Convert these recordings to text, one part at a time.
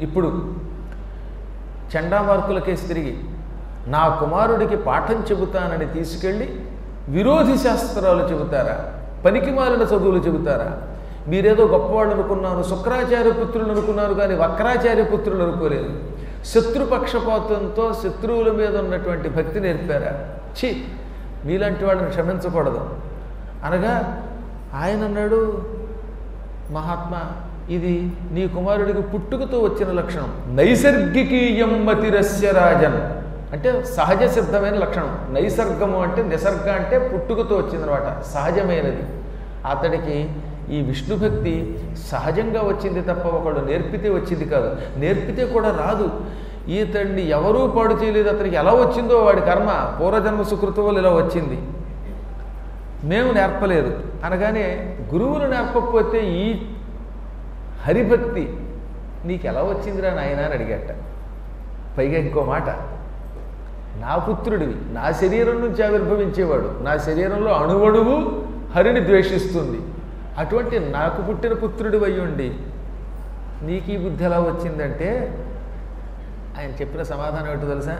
ఇప్పుడు చండామార్కుల కేసు తిరిగి నా కుమారుడికి పాఠం చెబుతానని తీసుకెళ్ళి విరోధి శాస్త్రాలు చెబుతారా పనికిమాలిన చదువులు చెబుతారా మీరేదో గొప్పవాళ్ళు అనుకున్నాను శుక్రాచార్య పుత్రులు అనుకున్నారు కానీ వక్రాచార్య పుత్రులు అనుకోలేదు శత్రుపక్షపాతంతో శత్రువుల మీద ఉన్నటువంటి భక్తి నేర్పారా ఛీ మీలాంటి వాళ్ళని క్షమించకూడదు అనగా ఆయన అన్నాడు మహాత్మా ఇది నీ కుమారుడికి పుట్టుకతో వచ్చిన లక్షణం నైసర్గికీయం మతిరస్య రాజన్ అంటే సహజ సిద్ధమైన లక్షణం నైసర్గము అంటే నిసర్గ అంటే పుట్టుకతో వచ్చిందనమాట సహజమైనది అతడికి ఈ విష్ణు భక్తి సహజంగా వచ్చింది తప్ప ఒకడు నేర్పితే వచ్చింది కాదు నేర్పితే కూడా రాదు ఈతడిని ఎవరూ పాడు చేయలేదు అతనికి ఎలా వచ్చిందో వాడి కర్మ పూర్వజన్మ సుకృతం వల్ల ఇలా వచ్చింది మేము నేర్పలేదు అనగానే గురువులు నేర్పకపోతే ఈ హరిభక్తి నీకు ఎలా వచ్చిందిరా నాయన అని అడిగట పైగా ఇంకో మాట నా పుత్రుడివి నా శరీరం నుంచి ఆవిర్భవించేవాడు నా శరీరంలో అణువణువు హరిని ద్వేషిస్తుంది అటువంటి నాకు పుట్టిన పుత్రుడి అయ్యుండి నీకు ఈ బుద్ధి ఎలా వచ్చిందంటే ఆయన చెప్పిన సమాధానం ఏంటో తెలుసా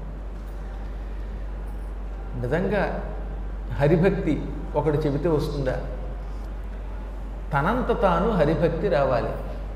నిజంగా హరిభక్తి ఒకడు చెబితే వస్తుందా తనంత తాను హరిభక్తి రావాలి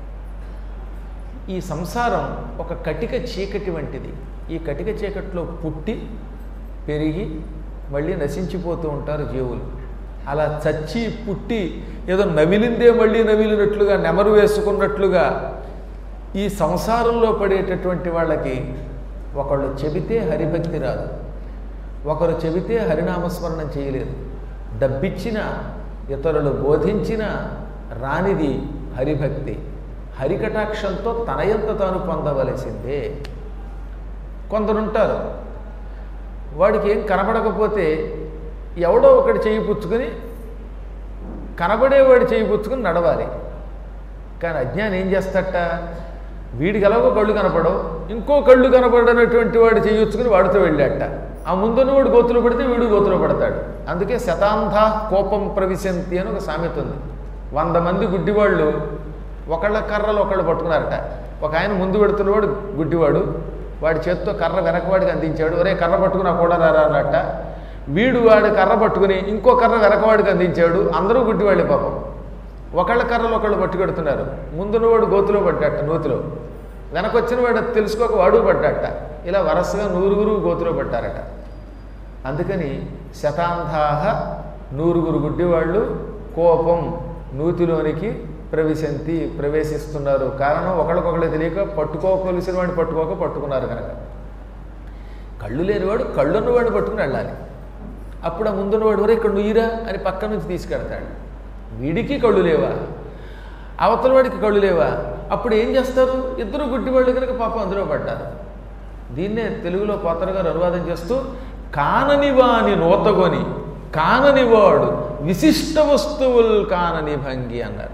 ఈ సంసారం ఒక కటిక చీకటి వంటిది ఈ కటిక చీకటిలో పుట్టి పెరిగి మళ్ళీ నశించిపోతూ ఉంటారు జీవులు అలా చచ్చి పుట్టి ఏదో నవిలిందే మళ్ళీ నవిలినట్లుగా నెమరు వేసుకున్నట్లుగా ఈ సంసారంలో పడేటటువంటి వాళ్ళకి ఒకళ్ళు చెబితే హరిభక్తి రాదు ఒకరు చెబితే హరినామస్మరణం చేయలేదు డబ్బిచ్చిన ఇతరులు బోధించిన రానిది హరిభక్తి హరికటాక్షంతో తనయంత తాను పొందవలసిందే కొందరుంటారు వాడికి ఏం కనబడకపోతే ఎవడో ఒకటి చేయి పుచ్చుకొని కనబడేవాడు చేయి పుచ్చుకొని నడవాలి కానీ అజ్ఞానం ఏం చేస్తట వీడికి ఎలాగో కళ్ళు కనపడవు ఇంకో కళ్ళు కనపడనటువంటి వాడు చేయొచ్చుకుని వాడితో వెళ్ళాట ఆ ముందున్న వాడు గోతులో పడితే వీడు గోతులో పడతాడు అందుకే శతాంధ కోపం ప్రవిశంతి అని ఒక సామెత ఉంది వంద మంది గుడ్డివాళ్ళు ఒకళ్ళ కర్రలు ఒకళ్ళు పట్టుకున్నారట ఒక ఆయన ముందు పెడుతున్నవాడు గుడ్డివాడు వాడి చేత్తో కర్ర వెనకవాడికి అందించాడు ఒరే కర్ర పట్టుకున్నా కూడా రారా అన్నట్ట వీడు వాడి కర్ర పట్టుకుని ఇంకో కర్ర వెనకవాడికి అందించాడు అందరూ గుడ్డివాళ్ళే పాపం ఒకళ్ళ కర్రలు ఒకళ్ళు పట్టుకెడుతున్నారు ముందున్నవాడు గోతులో పడ్డాట నూతిలో వెనకొచ్చిన వాడు తెలుసుకోక వాడు పడ్డాట ఇలా వరుసగా నూరుగురు గోతులో పడ్డారట అందుకని శతాంధాహ నూరుగురు గుడ్డివాళ్ళు కోపం నూతిలోనికి ప్రవేశంతి ప్రవేశిస్తున్నారు కారణం ఒకళ్ళకొకళ్ళు తెలియక పట్టుకోవలసిన వాడిని పట్టుకోక పట్టుకున్నారు కనుక కళ్ళు లేనివాడు కళ్ళున్నవాడిని పట్టుకుని వెళ్ళాలి అప్పుడు ఆ ముందున్నవాడు వరే ఇక్కడ నుయ్యిరా అని పక్క నుంచి తీసుకెడతాడు వీడికి కళ్ళు లేవా అవతల వాడికి కళ్ళు లేవా అప్పుడు ఏం చేస్తారు ఇద్దరు గుడ్డివాళ్ళు కనుక పాపం అందులో పడ్డారు దీన్నే తెలుగులో పోతన గారు అనువాదం చేస్తూ కానని వాని నోతగొని కానని వాడు విశిష్ట వస్తువులు కానని భంగి అన్నారు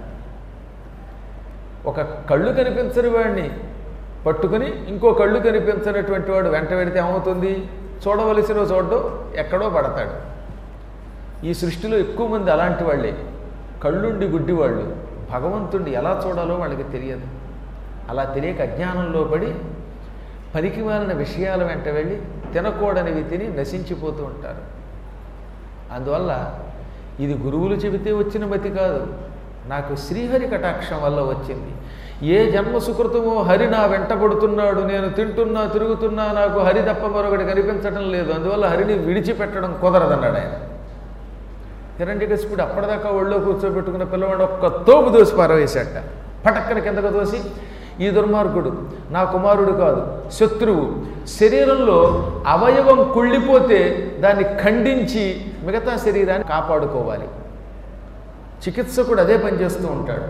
ఒక కళ్ళు కనిపించని వాడిని పట్టుకుని ఇంకో కళ్ళు కనిపించినటువంటి వాడు వెంట పెడితే ఏమవుతుంది చూడవలసిన చూడడం ఎక్కడో పడతాడు ఈ సృష్టిలో ఎక్కువ మంది అలాంటి వాళ్ళే కళ్ళుండి గుడ్డివాళ్ళు భగవంతుణ్ణి ఎలా చూడాలో వాళ్ళకి తెలియదు అలా తెలియక అజ్ఞానంలో పడి పనికి మాలిన విషయాల వెంట వెళ్ళి తినకూడనివి తిని నశించిపోతూ ఉంటారు అందువల్ల ఇది గురువులు చెబితే వచ్చిన మతి కాదు నాకు శ్రీహరి కటాక్షం వల్ల వచ్చింది ఏ జన్మ సుకృతమో హరి నా వెంటబడుతున్నాడు నేను తింటున్నా తిరుగుతున్నా నాకు హరి తప్ప మరొకటి కనిపించడం లేదు అందువల్ల హరిని విడిచిపెట్టడం కుదరదన్నాడు ఆయన హిరణ్యకశిపుడు అప్పటిదాకా ఒళ్ళో కూర్చోబెట్టుకున్న పిల్లవాడు ఒక్క తోపు దోసి పారవేశాట పటక్కన కిందకు తోసి ఈ దుర్మార్గుడు నా కుమారుడు కాదు శత్రువు శరీరంలో అవయవం కుళ్ళిపోతే దాన్ని ఖండించి మిగతా శరీరాన్ని కాపాడుకోవాలి చికిత్సకుడు అదే పని చేస్తూ ఉంటాడు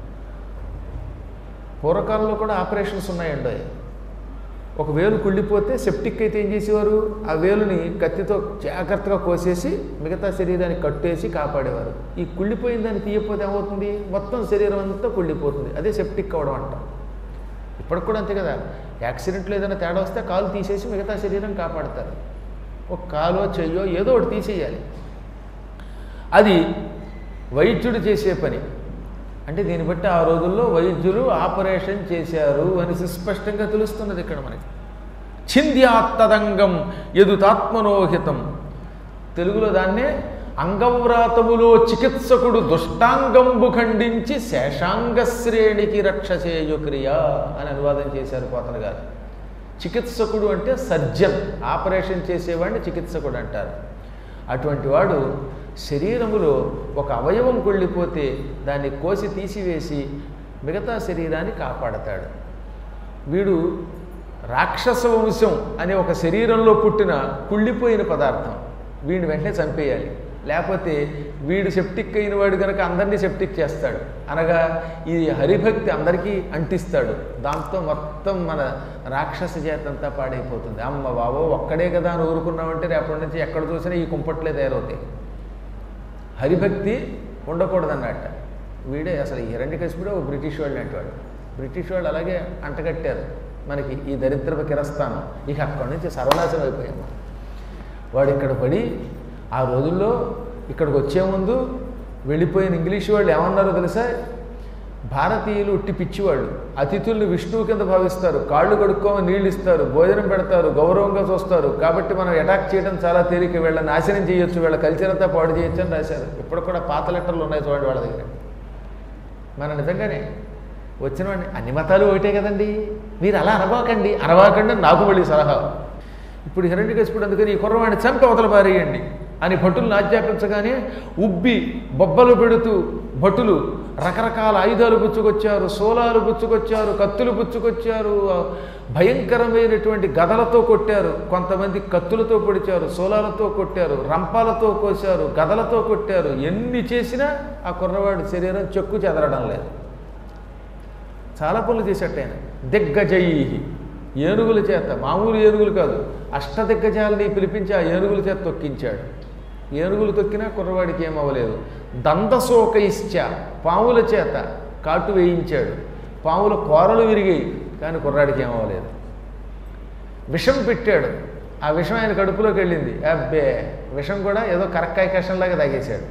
పూర్వకాలంలో కూడా ఆపరేషన్స్ ఉన్నాయండి ఒక వేలు కుళ్ళిపోతే సెప్టిక్ అయితే ఏం చేసేవారు ఆ వేలుని కత్తితో జాగ్రత్తగా కోసేసి మిగతా శరీరాన్ని కట్టేసి కాపాడేవారు ఈ కుళ్ళిపోయిన దాన్ని తీయకపోతే ఏమవుతుంది మొత్తం శరీరం అంతా కుళ్ళిపోతుంది అదే సెప్టిక్ అవడం అంటాం ఇప్పటికి కూడా అంతే కదా యాక్సిడెంట్లో ఏదైనా తేడా వస్తే కాలు తీసేసి మిగతా శరీరం కాపాడతారు ఒక కాలో చెయ్యో ఏదో ఒకటి తీసేయాలి అది వైద్యుడు చేసే పని అంటే దీన్ని బట్టి ఆ రోజుల్లో వైద్యులు ఆపరేషన్ చేశారు అని సుస్పష్టంగా తెలుస్తున్నది ఇక్కడ మనకి ఛింద్యాత్తదంగం ఎదుతాత్మనోహితం తెలుగులో దాన్నే అంగవ్రాతములో చికిత్సకుడు దుష్టాంగంబు ఖండించి శేషాంగ శ్రేణికి రక్షసేయు క్రియ అని అనువాదం చేశారు పోతన గారు చికిత్సకుడు అంటే సర్జన్ ఆపరేషన్ చేసేవాడిని చికిత్సకుడు అంటారు అటువంటి వాడు శరీరములో ఒక అవయవం కొళ్ళిపోతే దాన్ని కోసి తీసివేసి మిగతా శరీరాన్ని కాపాడతాడు వీడు రాక్షస వంశం అనే ఒక శరీరంలో పుట్టిన కుళ్ళిపోయిన పదార్థం వీడిని వెంటనే చంపేయాలి లేకపోతే వీడు సెప్టిక్ అయిన వాడు కనుక అందరినీ సెప్టిక్ చేస్తాడు అనగా ఈ హరిభక్తి అందరికీ అంటిస్తాడు దాంతో మొత్తం మన రాక్షస చేతంతా పాడైపోతుంది అమ్మ బాబో ఒక్కడే కదా అని ఊరుకున్నామంటే రేపటి నుంచి ఎక్కడ చూసినా ఈ కుంపట్లే తయారవుతాయి హరిభక్తి ఉండకూడదన్నట్ట వీడే అసలు ఈ హిరణ్యకశిపుడే ఒక బ్రిటిష్ వాళ్ళు అంటాడు బ్రిటిష్ వాళ్ళు అలాగే అంటగట్టారు మనకి ఈ దరిద్రపు కిరస్థానం ఇక అక్కడి నుంచి సర్వనాశనం అయిపోయాం వాడు ఇక్కడ పడి ఆ రోజుల్లో ఇక్కడికి వచ్చే ముందు వెళ్ళిపోయిన ఇంగ్లీష్ వాళ్ళు ఏమన్నారో తెలుసా భారతీయులు ఉట్టి పిచ్చివాళ్ళు అతిథుల్ని విష్ణువు కింద భావిస్తారు కాళ్ళు కడుక్కోమని నీళ్ళు ఇస్తారు భోజనం పెడతారు గౌరవంగా చూస్తారు కాబట్టి మనం అటాక్ చేయడం చాలా తేలిక వీళ్ళని నాశనం చేయొచ్చు వీళ్ళ కల్చర్ అంతా పాడు చేయొచ్చు అని రాశారు ఇప్పుడు కూడా పాత లెటర్లు ఉన్నాయి చూడండి వాళ్ళ దగ్గర మన నిజంగానే వచ్చిన వాడిని అన్ని మతాలు ఒకటే కదండి మీరు అలా అనబాకండి అనబాకండి అని నాకు మళ్ళీ సలహా ఇప్పుడు హిరణ్యకశిపుడు అందుకని ఈ కుర్రవాడిని చంపి అవతల పారేయండి అని భటులను ఆజ్ఞాపించగానే ఉబ్బి బొబ్బలు పెడుతూ భటులు రకరకాల ఆయుధాలు పుచ్చుకొచ్చారు సోలాలు పుచ్చుకొచ్చారు కత్తులు పుచ్చుకొచ్చారు ఆ భయంకరమైనటువంటి గదలతో కొట్టారు కొంతమంది కత్తులతో పొడిచారు సోలాలతో కొట్టారు రంపాలతో కోశారు గదలతో కొట్టారు ఎన్ని చేసినా ఆ కుర్రవాడి శరీరం చెక్కు చెదరడం లేదు చాలా పనులు చేసేట ఆయన దిగ్గజయి ఏనుగుల చేత మామూలు ఏనుగులు కాదు అష్టదిగ్గజాలని పిలిపించి ఆ ఏనుగుల చేత తొక్కించాడు ఏనుగులు తొక్కినా కుర్రవాడికి ఏమవ్వలేదు దంతశోకైశ్చ పాముల చేత కాటు వేయించాడు పాముల కోరలు విరిగాయి కానీ కుర్రాడికి ఏమవ్వలేదు విషం పెట్టాడు ఆ విషం ఆయన కడుపులోకి వెళ్ళింది అబ్బే విషం కూడా ఏదో కరక్కాయ కషంలాగా తాగేశాడు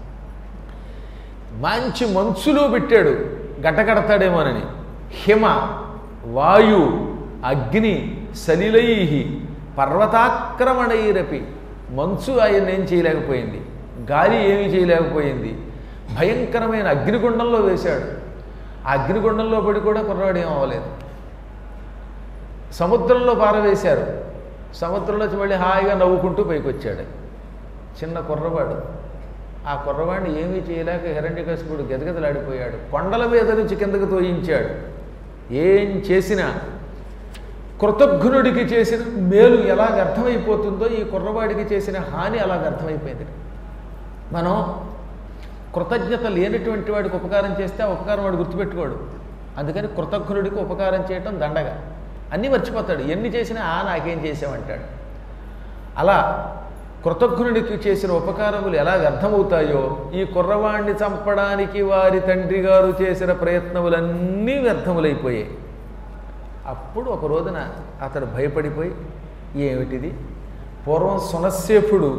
మంచి మంచులో పెట్టాడు గట్టకడతాడేమోనని హిమ వాయు అగ్ని సలిలై పర్వతాక్రమణైరపి మంచు ఆయన ఏం చేయలేకపోయింది గాలి ఏమీ చేయలేకపోయింది భయంకరమైన అగ్నిగుండంలో వేశాడు ఆ అగ్నిగుండంలో పడి కూడా కుర్రవాడు ఏం అవ్వలేదు సముద్రంలో పారవేశారు సముద్రంలోంచి మళ్ళీ హాయిగా నవ్వుకుంటూ పైకి వచ్చాడు చిన్న కుర్రవాడు ఆ కుర్రవాడిని ఏమీ చేయలేక హిరణ్యకశిపుడు గదగదలాడిపోయాడు కొండల మీద నుంచి కిందకు తోయించాడు ఏం చేసినా కృతజ్ఞుడికి చేసిన మేలు ఎలాగ అర్థమైపోతుందో ఈ కుర్రవాడికి చేసిన హాని అలాగ అర్థమైపోయింది మనం కృతజ్ఞత లేనటువంటి వాడికి ఉపకారం చేస్తే ఆ ఉపకారం వాడు గుర్తుపెట్టుకోడు అందుకని కృతజ్ఞుడికి ఉపకారం చేయటం దండగా అన్నీ మర్చిపోతాడు ఎన్ని చేసినా ఆ నాకేం చేసామంటాడు అలా కృతజ్ఞుడికి చేసిన ఉపకారములు ఎలా వ్యర్థమవుతాయో ఈ కుర్రవాణ్ణి చంపడానికి వారి తండ్రి గారు చేసిన ప్రయత్నములన్నీ వ్యర్థములైపోయాయి అప్పుడు ఒక రోజున అతడు భయపడిపోయి ఏమిటిది పూర్వం సునస్సేపుడు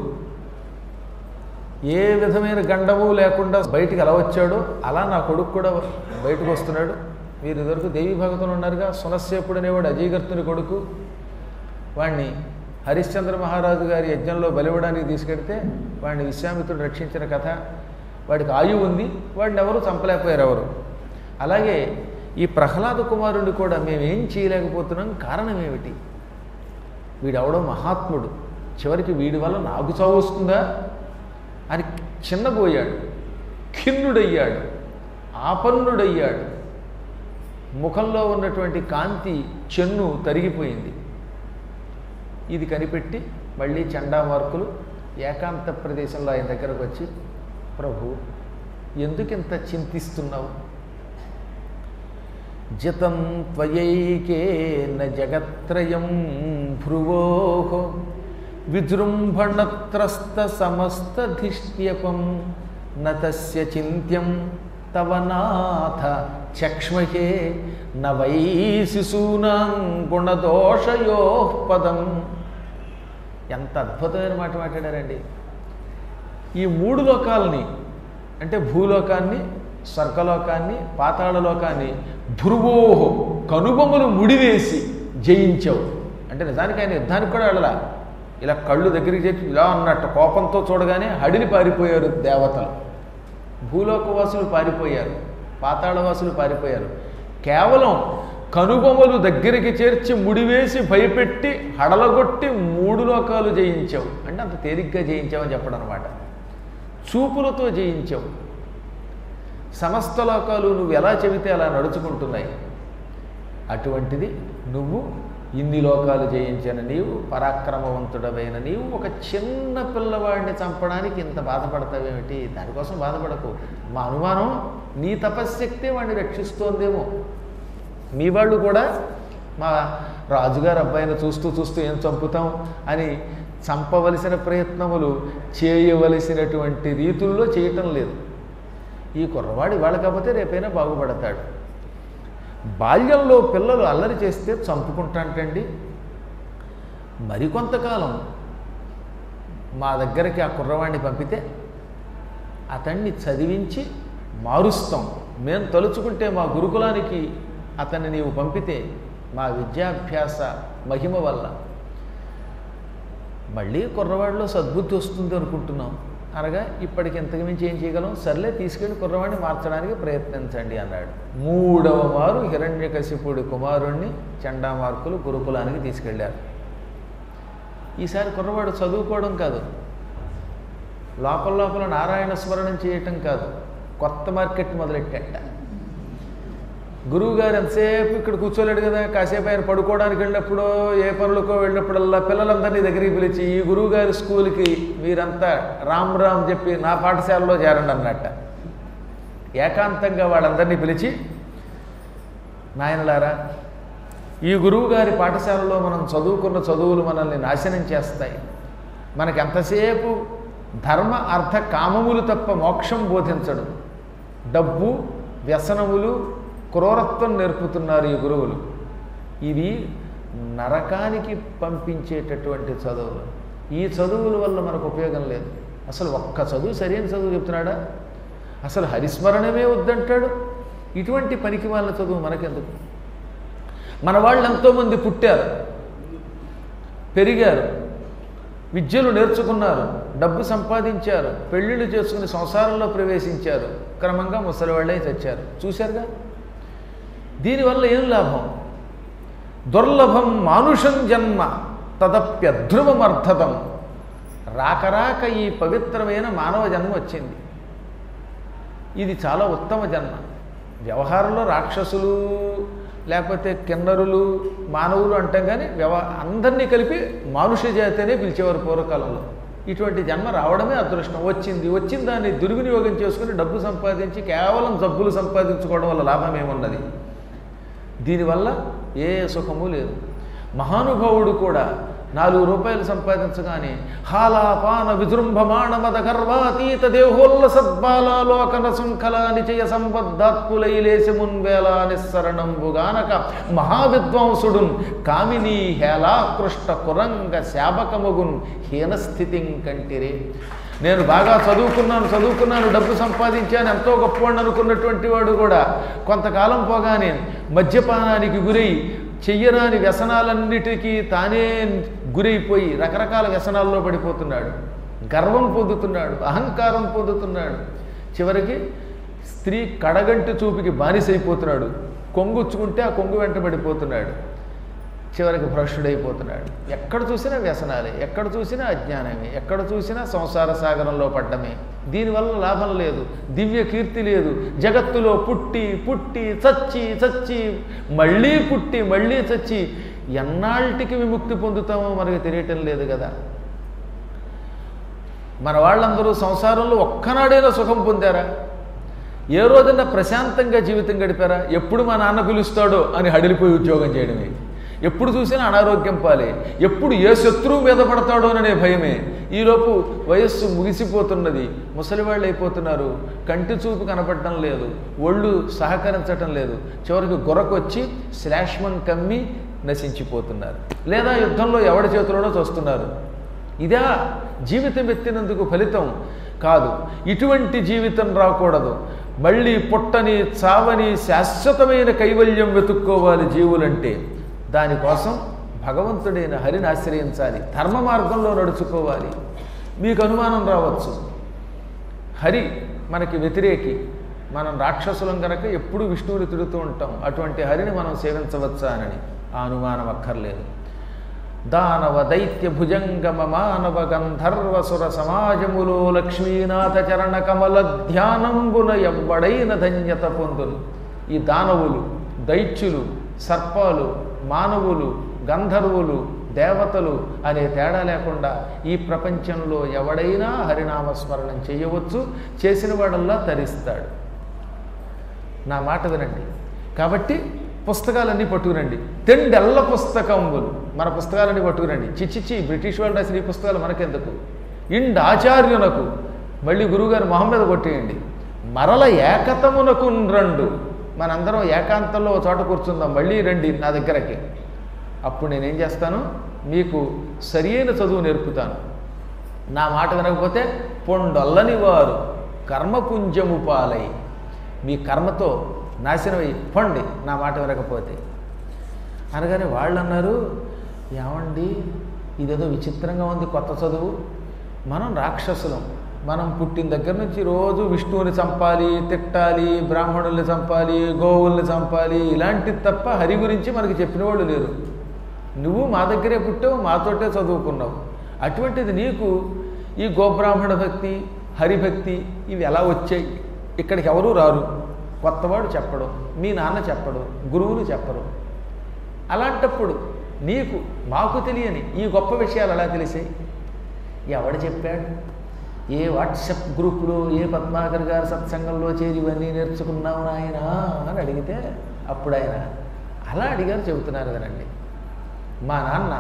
ఏ విధమైన గండము లేకుండా బయటికి ఎలా వచ్చాడో అలా నా కొడుకు కూడా బయటకు వస్తున్నాడు మీరు ఇదివరకు దేవీ భగతులు ఉన్నారుగా సునస్సేపుడు అనేవాడు అజయగర్తుని కొడుకు వాణ్ణి హరిశ్చంద్ర మహారాజు గారి యజ్ఞంలో బలివ్వడానికి తీసుకెడితే వాడిని విశ్వామిత్రుడు రక్షించిన కథ వాడికి ఆయువు ఉంది వాడిని ఎవరు చంపలేకపోయారు ఎవరు అలాగే ఈ ప్రహ్లాద కుమారుడిని కూడా మేము ఏం చేయలేకపోతున్నాం కారణం ఏమిటి వీడెవడో మహాత్ముడు చివరికి వీడి వల్ల నాకు చావు వస్తుందా అని చిన్నబోయాడు ఖిన్నుడయ్యాడు ఆపన్నుడయ్యాడు ముఖంలో ఉన్నటువంటి కాంతి చెన్ను తరిగిపోయింది ఇది కనిపెట్టి మళ్ళీ చండామార్కులు ఏకాంత ప్రదేశంలో ఆయన దగ్గరకు వచ్చి ప్రభు ఎందుకింత చింతిస్తున్నావు జితం త్వయైకేన జగత్రయం భ్రువోః విజృంభణత్రస్త సమస్తధిష్ట్యపం నతస్య చింత్యం తవ నాథ చక్ష్మహే న వై శిశూనాం గుణదోషయో పదం ఎంత అద్భుతమైన మాట మాట్లాడారండి ఈ మూడు లోకాలని అంటే భూలోకాన్ని స్వర్గలోకాన్ని పాతాళలోకాన్ని ధ్రువోహో కనుబొమ్మలు ముడివేసి జయించావు అంటే నిజానికి ఆయన యుద్ధానికి కూడా వెళ్ళలా ఇలా కళ్ళు దగ్గరికి చెప్పి ఇలా అన్నట్టు కోపంతో చూడగానే హడిని పారిపోయారు దేవతలు భూలోకవాసులు పారిపోయారు పాతాళవాసులు పారిపోయారు కేవలం కనుబొమ్మలు దగ్గరికి చేర్చి ముడివేసి భయపెట్టి హడలగొట్టి మూడు లోకాలు జయించావు అంటే అంత తేలిగ్గా జయించావని చెప్పడం అనమాట చూపులతో జయించావు సమస్త లోకాలు నువ్వు ఎలా చెబితే అలా నడుచుకుంటున్నాయి అటువంటిది నువ్వు ఇన్ని లోకాలు జయించిన నీవు పరాక్రమవంతుడమైన నీవు ఒక చిన్న పిల్లవాడిని చంపడానికి ఇంత బాధపడతావేమిటి దానికోసం బాధపడకు మా అనుమానం నీ తపశ్శక్తే వాడిని రక్షిస్తోందేమో మీ వాళ్ళు కూడా మా రాజుగారు అబ్బాయిని చూస్తూ చూస్తూ ఏం చంపుతాం అని చంపవలసిన ప్రయత్నములు చేయవలసినటువంటి రీతుల్లో చేయటం లేదు ఈ కుర్రవాడు ఇవాళ కాకపోతే రేపైనా బాగుపడతాడు బాల్యంలో పిల్లలు అల్లరి చేస్తే చంపుకుంటాంటండి మరికొంతకాలం మా దగ్గరికి ఆ కుర్రవాడిని పంపితే అతన్ని చదివించి మారుస్తాం మేము తలుచుకుంటే మా గురుకులానికి అతన్ని నీవు పంపితే మా విద్యాభ్యాస మహిమ వల్ల మళ్ళీ కుర్రవాడిలో సద్బుద్ధి వస్తుంది అనుకుంటున్నాం అనగా ఇప్పటికి ఇంతకు మించి ఏం చేయగలం సర్లే తీసుకెళ్ళి కుర్రవాడిని మార్చడానికి ప్రయత్నించండి అన్నాడు మూడవ మారు హిరణ్యకశిపుడి కుమారుణ్ణి చండామార్కులు గురుకులానికి తీసుకెళ్ళారు ఈసారి కుర్రవాడు చదువుకోవడం కాదు లోపల లోపల నారాయణ స్మరణం చేయటం కాదు కొత్త మార్కెట్ మొదలెట్టేట గురువు గారు ఎంతసేపు ఇక్కడ కూర్చోలేడు కదా కాసేపు ఆయన పడుకోవడానికి వెళ్ళినప్పుడు ఏ పనులకో వెళ్ళినప్పుడల్లా పిల్లలందరినీ దగ్గరికి పిలిచి ఈ గురువు గారి స్కూల్కి మీరంతా రామ్ రామ్ చెప్పి నా పాఠశాలలో చేరండి అన్నట్ట ఏకాంతంగా వాళ్ళందరినీ పిలిచి నాయనలారా ఈ గురువు గారి పాఠశాలలో మనం చదువుకున్న చదువులు మనల్ని నాశనం చేస్తాయి మనకి ఎంతసేపు ధర్మ అర్థ కామములు తప్ప మోక్షం బోధించడు డబ్బు వ్యసనములు క్రూరత్వం నేర్పుతున్నారు ఈ గురువులు ఇవి నరకానికి పంపించేటటువంటి చదువులు ఈ చదువుల వల్ల మనకు ఉపయోగం లేదు అసలు ఒక్క చదువు సరైన చదువు చెప్తున్నాడా అసలు హరిస్మరణమే వద్దంటాడు ఇటువంటి పనికి వాళ్ళ చదువు మనకెందుకు మన వాళ్ళు ఎంతోమంది పుట్టారు పెరిగారు విద్యలు నేర్చుకున్నారు డబ్బు సంపాదించారు పెళ్ళిళ్ళు చేసుకుని సంసారంలో ప్రవేశించారు క్రమంగా ముసలివాళ్ళే చచ్చారు చూశారుగా దీనివల్ల ఏం లాభం దుర్లభం మానుషం జన్మ తదప్యధ్రువమర్థతం రాక రాక ఈ పవిత్రమైన మానవ జన్మ వచ్చింది ఇది చాలా ఉత్తమ జన్మ వ్యవహారంలో రాక్షసులు లేకపోతే కిన్నరులు మానవులు అంటాం కానీ వ్యవ అందరినీ కలిపి మానుష జాతినే పిలిచేవారు పూర్వకాలంలో ఇటువంటి జన్మ రావడమే అదృష్టం వచ్చింది వచ్చిన దాన్ని దుర్వినియోగం చేసుకుని డబ్బు సంపాదించి కేవలం జబ్బులు సంపాదించుకోవడం వల్ల లాభం ఏమున్నది దీనివల్ల ఏ సుఖము లేదు మహానుభావుడు కూడా నాలుగు రూపాయలు సంపాదించగానే హాలాపాన విజృంభమాణ మద గర్వాతీత దేహోల్ల సద్బాలోకన శృంఖల నిచయ సంబద్ధాత్ములైలేశమున్ వేళ నిస్సరణంబుగానక మహావిద్వాంసుడున్ కామినీ హేలాకృష్ట కురంగ శాపకమగున్ హీనస్థితిం కంటిరే నేను బాగా చదువుకున్నాను చదువుకున్నాను డబ్బు సంపాదించాను ఎంతో గొప్పవాడిని అనుకున్నటువంటి వాడు కూడా కొంతకాలం పోగానే మద్యపానానికి గురై చెయ్యరాని వ్యసనాలన్నిటికీ తానే గురైపోయి రకరకాల వ్యసనాల్లో పడిపోతున్నాడు గర్వం పొందుతున్నాడు అహంకారం పొందుతున్నాడు చివరికి స్త్రీ కడగంటి చూపుకి బానిసైపోతున్నాడు కొంగుచ్చుకుంటే ఆ కొంగు వెంట పడిపోతున్నాడు చివరికి భ్రష్టుడైపోతున్నాడు ఎక్కడ చూసినా వ్యసనాలే ఎక్కడ చూసినా అజ్ఞానమే ఎక్కడ చూసినా సంసార సాగరంలో పడ్డమే దీనివల్ల లాభం లేదు దివ్య కీర్తి లేదు జగత్తులో పుట్టి పుట్టి చచ్చి చచ్చి మళ్ళీ పుట్టి మళ్ళీ చచ్చి ఎన్నాళ్ళకి విముక్తి పొందుతామో మనకు తెలియటం లేదు కదా మన వాళ్ళందరూ సంసారంలో ఒక్కనాడైనా సుఖం పొందారా ఏ రోజున ప్రశాంతంగా జీవితం గడిపారా ఎప్పుడు మా నాన్న పిలుస్తాడో అని హడిలిపోయి ఉద్యోగం చేయడమే ఎప్పుడు చూసినా అనారోగ్యం పాలే ఎప్పుడు ఏ శత్రువు మీద పడతాడోననే భయమే ఈలోపు వయస్సు ముగిసిపోతున్నది ముసలివాళ్ళు అయిపోతున్నారు కంటి చూపు కనపడటం లేదు ఒళ్ళు సహకరించటం లేదు చివరికి గొరకొచ్చి శ్లాష్మం కమ్మి నశించిపోతున్నారు లేదా యుద్ధంలో ఎవడి చేతిలోనో చూస్తున్నారు ఇదా జీవితం ఎత్తినందుకు ఫలితం కాదు ఇటువంటి జీవితం రాకూడదు మళ్ళీ పుట్టని చావని శాశ్వతమైన కైవల్యం వెతుక్కోవాలి జీవులంటే దానికోసం భగవంతుడైన హరిని ఆశ్రయించాలి ధర్మ మార్గంలో నడుచుకోవాలి మీకు అనుమానం రావచ్చు హరి మనకి వ్యతిరేకి మనం రాక్షసులం కనుక ఎప్పుడు విష్ణువుని తిడుతూ ఉంటాం అటువంటి హరిని మనం సేవించవచ్చా అని ఆ అనుమానం అక్కర్లేదు దానవ దైత్య భుజంగమ మానవ గంధర్వసుర సమాజములో లక్ష్మీనాథ చరణ కమల ధ్యానంబున ఎవ్వడైన ధన్యత పొందును ఈ దానవులు దైత్యులు సర్పాలు మానవులు గంధర్వులు దేవతలు అనే తేడా లేకుండా ఈ ప్రపంచంలో ఎవడైనా హరినామస్మరణం చేయవచ్చు చేసిన వాడల్లా తరిస్తాడు నా మాట వినండి కాబట్టి పుస్తకాలన్నీ పట్టుకురండి తెండెల్ల పుస్తకంబులు మన పుస్తకాలన్నీ పట్టుకురండి చిచ్చిచి బ్రిటిష్ వాళ్ళు రాసిన ఈ పుస్తకాలు మనకెందుకు ఇండ్ ఆచార్యునకు మళ్ళీ గురువుగారు మొహం మీద కొట్టేయండి మరల ఏకతమునకు రండు మనందరం ఏకాంతంలో ఒక చోట కూర్చుందాం మళ్ళీ రండి నా దగ్గరకి అప్పుడు నేనేం చేస్తాను మీకు సరియైన చదువు నేర్పుతాను నా మాట వినకపోతే పొండొల్లని వారు కర్మపుంజము పాలై మీ కర్మతో నాశనమై పండి నా మాట వినకపోతే అనగానే వాళ్ళు అన్నారు ఏమండి ఇదేదో విచిత్రంగా ఉంది కొత్త చదువు మనం రాక్షసులం మనం పుట్టిన దగ్గర నుంచి రోజు విష్ణువుని చంపాలి తిట్టాలి బ్రాహ్మణుల్ని చంపాలి గోవుల్ని చంపాలి ఇలాంటిది తప్ప హరి గురించి మనకి చెప్పిన వాళ్ళు లేరు నువ్వు మా దగ్గరే పుట్టావు మాతోటే చదువుకున్నావు అటువంటిది నీకు ఈ గోబ్రాహ్మణ భక్తి హరిభక్తి ఇవి ఎలా వచ్చాయి ఇక్కడికి ఎవరూ రారు కొత్తవాడు చెప్పడు మీ నాన్న చెప్పడు గురువులు చెప్పరు అలాంటప్పుడు నీకు మాకు తెలియని ఈ గొప్ప విషయాలు ఎలా తెలిసాయి ఎవడు చెప్పాడు ఏ వాట్సప్ గ్రూపులో ఏ పద్మాకర్ గారి సత్సంగంలో చేరి ఇవన్నీ నేర్చుకున్నావు నాయన అని అడిగితే అప్పుడు ఆయన అలా అడిగారు చెబుతున్నారు కదండి మా నాన్న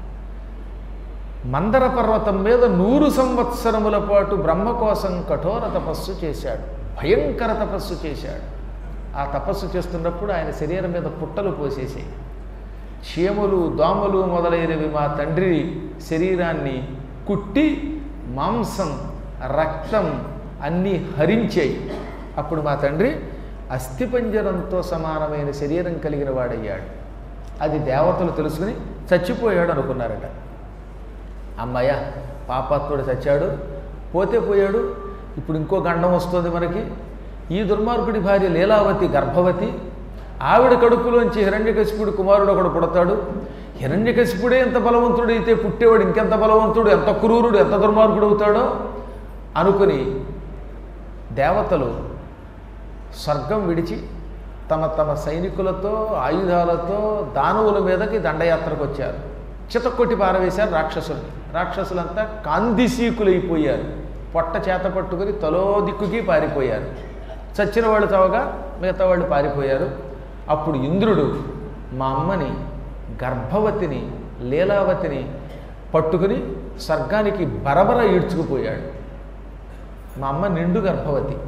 మందర పర్వతం మీద నూరు సంవత్సరముల పాటు బ్రహ్మ కోసం కఠోర తపస్సు చేశాడు భయంకర తపస్సు చేశాడు ఆ తపస్సు చేస్తున్నప్పుడు ఆయన శరీరం మీద పుట్టలు పోసేసాయి చీమలు దోమలు మొదలైనవి మా తండ్రి శరీరాన్ని కుట్టి మాంసం రక్తం అన్నీ హరించాయి అప్పుడు మా తండ్రి అస్థిపంజరంతో సమానమైన శరీరం కలిగిన వాడయ్యాడు అది దేవతలు తెలుసుకుని చచ్చిపోయాడు అనుకున్నారట అమ్మయ్య పాపాత్ముడు చచ్చాడు పోతే పోయాడు ఇప్పుడు ఇంకో గండం వస్తుంది మనకి ఈ దుర్మార్గుడి భార్య లీలావతి గర్భవతి ఆవిడ కడుపులోంచి హిరణ్యకశిపుడు కుమారుడు ఒకడు పుడతాడు హిరణ్యకశిపుడే ఎంత బలవంతుడు అయితే పుట్టేవాడు ఇంకెంత బలవంతుడు ఎంత క్రూరుడు ఎంత దుర్మార్గుడు అవుతాడో అనుకుని దేవతలు స్వర్గం విడిచి తమ తమ సైనికులతో ఆయుధాలతో దానవుల మీదకి దండయాత్రకు వచ్చారు చితక్కొట్టి పారవేశారు రాక్షసుల్ని రాక్షసులంతా కాందిశీకులైపోయారు పొట్ట చేత పట్టుకుని తలో దిక్కుకి పారిపోయారు చచ్చిన వాళ్ళు చవగా మిగతా వాళ్ళు పారిపోయారు అప్పుడు ఇంద్రుడు మా అమ్మని గర్భవతిని లీలావతిని పట్టుకుని స్వర్గానికి బరబర ఈడ్చుకుపోయాడు మా అమ్మ నిండు గర్భవతి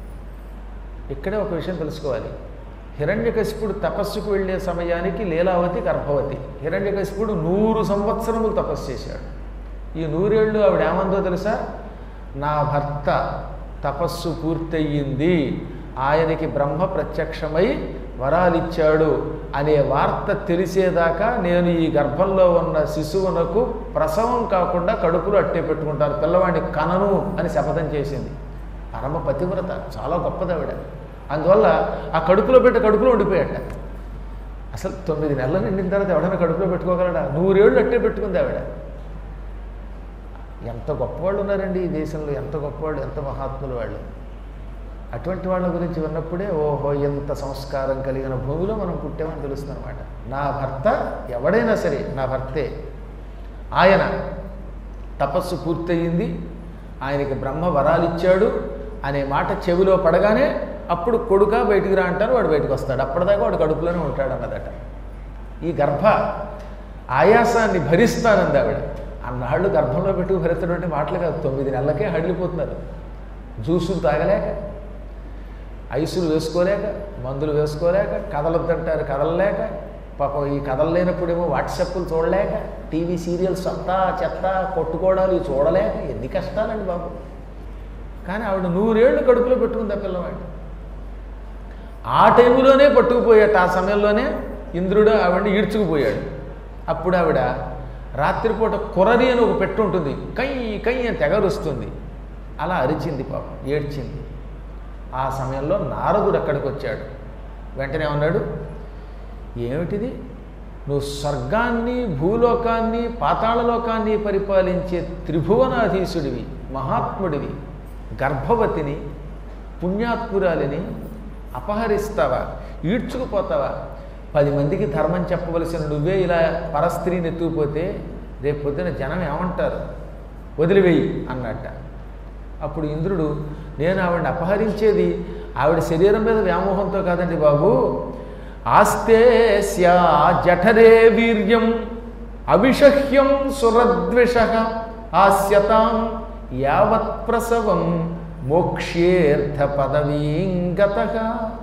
ఇక్కడే ఒక విషయం తెలుసుకోవాలి హిరణ్యకశిపుడు తపస్సుకు వెళ్ళే సమయానికి లీలావతి గర్భవతి హిరణ్యకశిపుడు నూరు సంవత్సరములు తపస్సు చేశాడు ఈ నూరేళ్ళు ఆవిడ ఏమందో తెలుసా నా భర్త తపస్సు పూర్తయింది ఆయనకి బ్రహ్మ ప్రత్యక్షమై వరాలిచ్చాడు అనే వార్త తెలిసేదాకా నేను ఈ గర్భంలో ఉన్న శిశువునకు ప్రసవం కాకుండా కడుపులో అట్టే పెట్టుకుంటాను పిల్లవాడిని కనను అని శపథం చేసింది పరమ పతివ్రత చాలా గొప్పది ఆవిడ అందువల్ల ఆ కడుపులో పెట్టి కడుపులో ఉండిపోయాట అసలు తొమ్మిది నెలలు నిండిన తర్వాత ఎవడైనా కడుపులో పెట్టుకోగలడా నూరేళ్ళు అట్టే పెట్టుకుంది ఆవిడ ఎంత గొప్పవాళ్ళు ఉన్నారండి ఈ దేశంలో ఎంత గొప్పవాళ్ళు ఎంత మహాత్ములు వాళ్ళు అటువంటి వాళ్ళ గురించి విన్నప్పుడే ఓహో ఎంత సంస్కారం కలిగిన భూమిలో మనం పుట్టామని తెలుస్తుంది అనమాట నా భర్త ఎవడైనా సరే నా భర్తే ఆయన తపస్సు పూర్తయింది ఆయనకి బ్రహ్మ వరాలిచ్చాడు అనే మాట చెవిలో పడగానే అప్పుడు కొడుక బయటికి రా అంటారు వాడు బయటకు వస్తాడు అప్పటిదాకా వాడు కడుపులోనే ఉంటాడు అన్నదట ఈ గర్భ ఆయాసాన్ని భరిస్తానంది ఆవిడ అన్నాళ్ళు గర్భంలో పెట్టుకు భరిస్తడం అంటే మాటలు కాదు తొమ్మిది నెలలకే హడిలిపోతున్నారు జ్యూసులు తాగలేక ఐసులు వేసుకోలేక మందులు వేసుకోలేక కదలొద్దంటారు కదలలేక పాపం ఈ కదలలేనప్పుడేమో వాట్సాప్లు చూడలేక టీవీ సీరియల్స్ అంతా చెత్త కొట్టుకోవడాలు ఇవి చూడలేక ఎన్ని కష్టాలండి బాబు కానీ ఆవిడ నూరేళ్ళు కడుపులో పెట్టుకుంది ఆ పిల్లవాడిని ఆ టైంలోనే పట్టుకుపోయాట ఆ సమయంలోనే ఇంద్రుడు ఆవిడని ఈడ్చుకుపోయాడు అప్పుడు ఆవిడ రాత్రిపూట కొరరి అని ఒక పెట్టు ఉంటుంది కై కై అని తెగరుస్తుంది అలా అరిచింది పాపం ఏడ్చింది ఆ సమయంలో నారదుడు అక్కడికి వచ్చాడు వెంటనే ఉన్నాడు ఏమిటిది నువ్వు స్వర్గాన్ని భూలోకాన్ని పాతాళలోకాన్ని పరిపాలించే త్రిభువనాధీశుడివి మహాత్ముడివి గర్భవతిని పుణ్యాత్మురాలిని అపహరిస్తావా ఈడ్చుకుపోతావా పది మందికి ధర్మం చెప్పవలసిన నువ్వే ఇలా పరస్త్రీని ఎత్తుకుపోతే రేపు పొద్దున జనం ఏమంటారు వదిలివేయి అన్నట్ట అప్పుడు ఇంద్రుడు నేను ఆవిడని అపహరించేది ఆవిడ శరీరం మీద వ్యామోహంతో కాదండి బాబు ఆస్తే స్యా జఠరే వీర్యం అవిషహ్యం సురద్విష ఆస్యతాం యావత్ ప్రసవం మోక్ష్యేర్థ పదవీంగతగా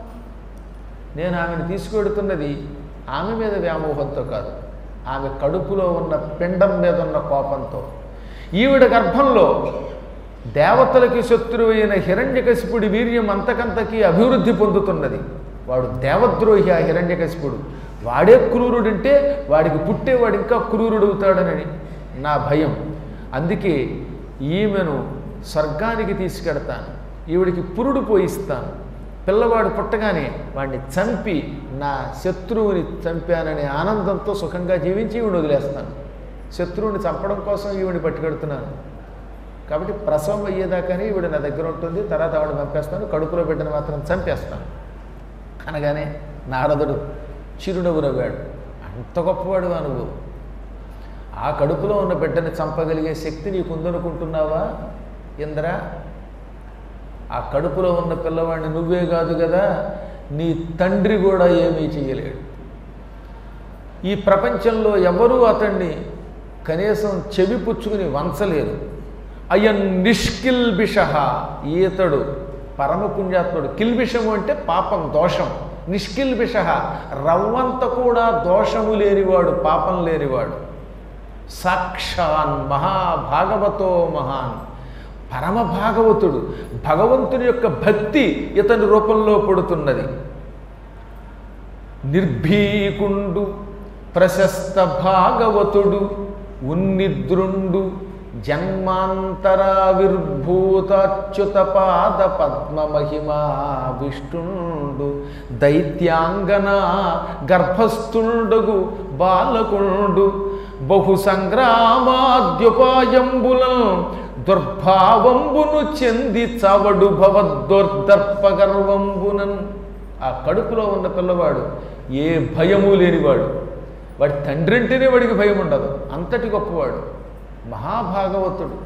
నేను ఆమెను తీసుకెడుతున్నది ఆమె మీద వ్యామోహంతో కాదు ఆమె కడుపులో ఉన్న పిండం మీద ఉన్న కోపంతో ఈవిడ గర్భంలో దేవతలకి శత్రువు అయిన హిరణ్యకశిపుడి వీర్యం అంతకంతకీ అభివృద్ధి పొందుతున్నది వాడు దేవద్రోహి ఆ హిరణ్యకశిపుడు వాడే క్రూరుడంటే వాడికి పుట్టేవాడు ఇంకా క్రూరుడవుతాడనని నా భయం అందుకే ఈమెను స్వర్గానికి తీసుకెడతాను ఈవిడికి పురుడు పోయిస్తాను పిల్లవాడు పుట్టగానే వాడిని చంపి నా శత్రువుని చంపాననే ఆనందంతో సుఖంగా జీవించి ఈవిని వదిలేస్తాను శత్రువుని చంపడం కోసం ఈవిని పట్టుకెడుతున్నాను కాబట్టి ప్రసవం అయ్యేదాకానే ఈవిడ నా దగ్గర ఉంటుంది తర్వాత ఆవిడ పంపేస్తాను కడుపులో బిడ్డను మాత్రం చంపేస్తాను అనగానే నారదుడు చిరునవ్వు నవ్వాడు అంత గొప్పవాడు నువ్వు ఆ కడుపులో ఉన్న బిడ్డని చంపగలిగే శక్తి నీకు ఉందనుకుంటున్నావా ఇంద్ర ఆ కడుపులో ఉన్న పిల్లవాడిని నువ్వే కాదు కదా నీ తండ్రి కూడా ఏమీ చేయలేడు ఈ ప్రపంచంలో ఎవరూ అతన్ని కనీసం చెవి పుచ్చుకుని వంచలేరు అయన్ నిష్కిల్బిష ఈతడు పరమ పుణ్యాత్ముడు కిల్బిషము అంటే పాపం దోషం నిష్కిల్బిష రవ్వంత కూడా దోషము లేనివాడు పాపం లేనివాడు సాక్షాన్ మహాభాగవతో మహాన్ పరమ భాగవతుడు భగవంతుని యొక్క భక్తి ఇతని రూపంలో పడుతున్నది నిర్భీకుండు ప్రశస్త భాగవతుడు ఉన్నిద్రుండు జన్మాంతరావిర్భూతాచ్యుత పాద పద్మ మహిమా విష్ణుండు దైత్యాంగన గర్భస్థుండగు బాలకుండు బహు సంగ్రామాద్యుపాయంబులం దుర్భావంబును చెంది చవడు భవద్దుర్దర్పగర్వంబునన్ ఆ కడుపులో ఉన్న పిల్లవాడు ఏ భయము లేనివాడు వాడి తండ్రి అంటేనే వాడికి భయం ఉండదు అంతటి గొప్పవాడు మహాభాగవతుడు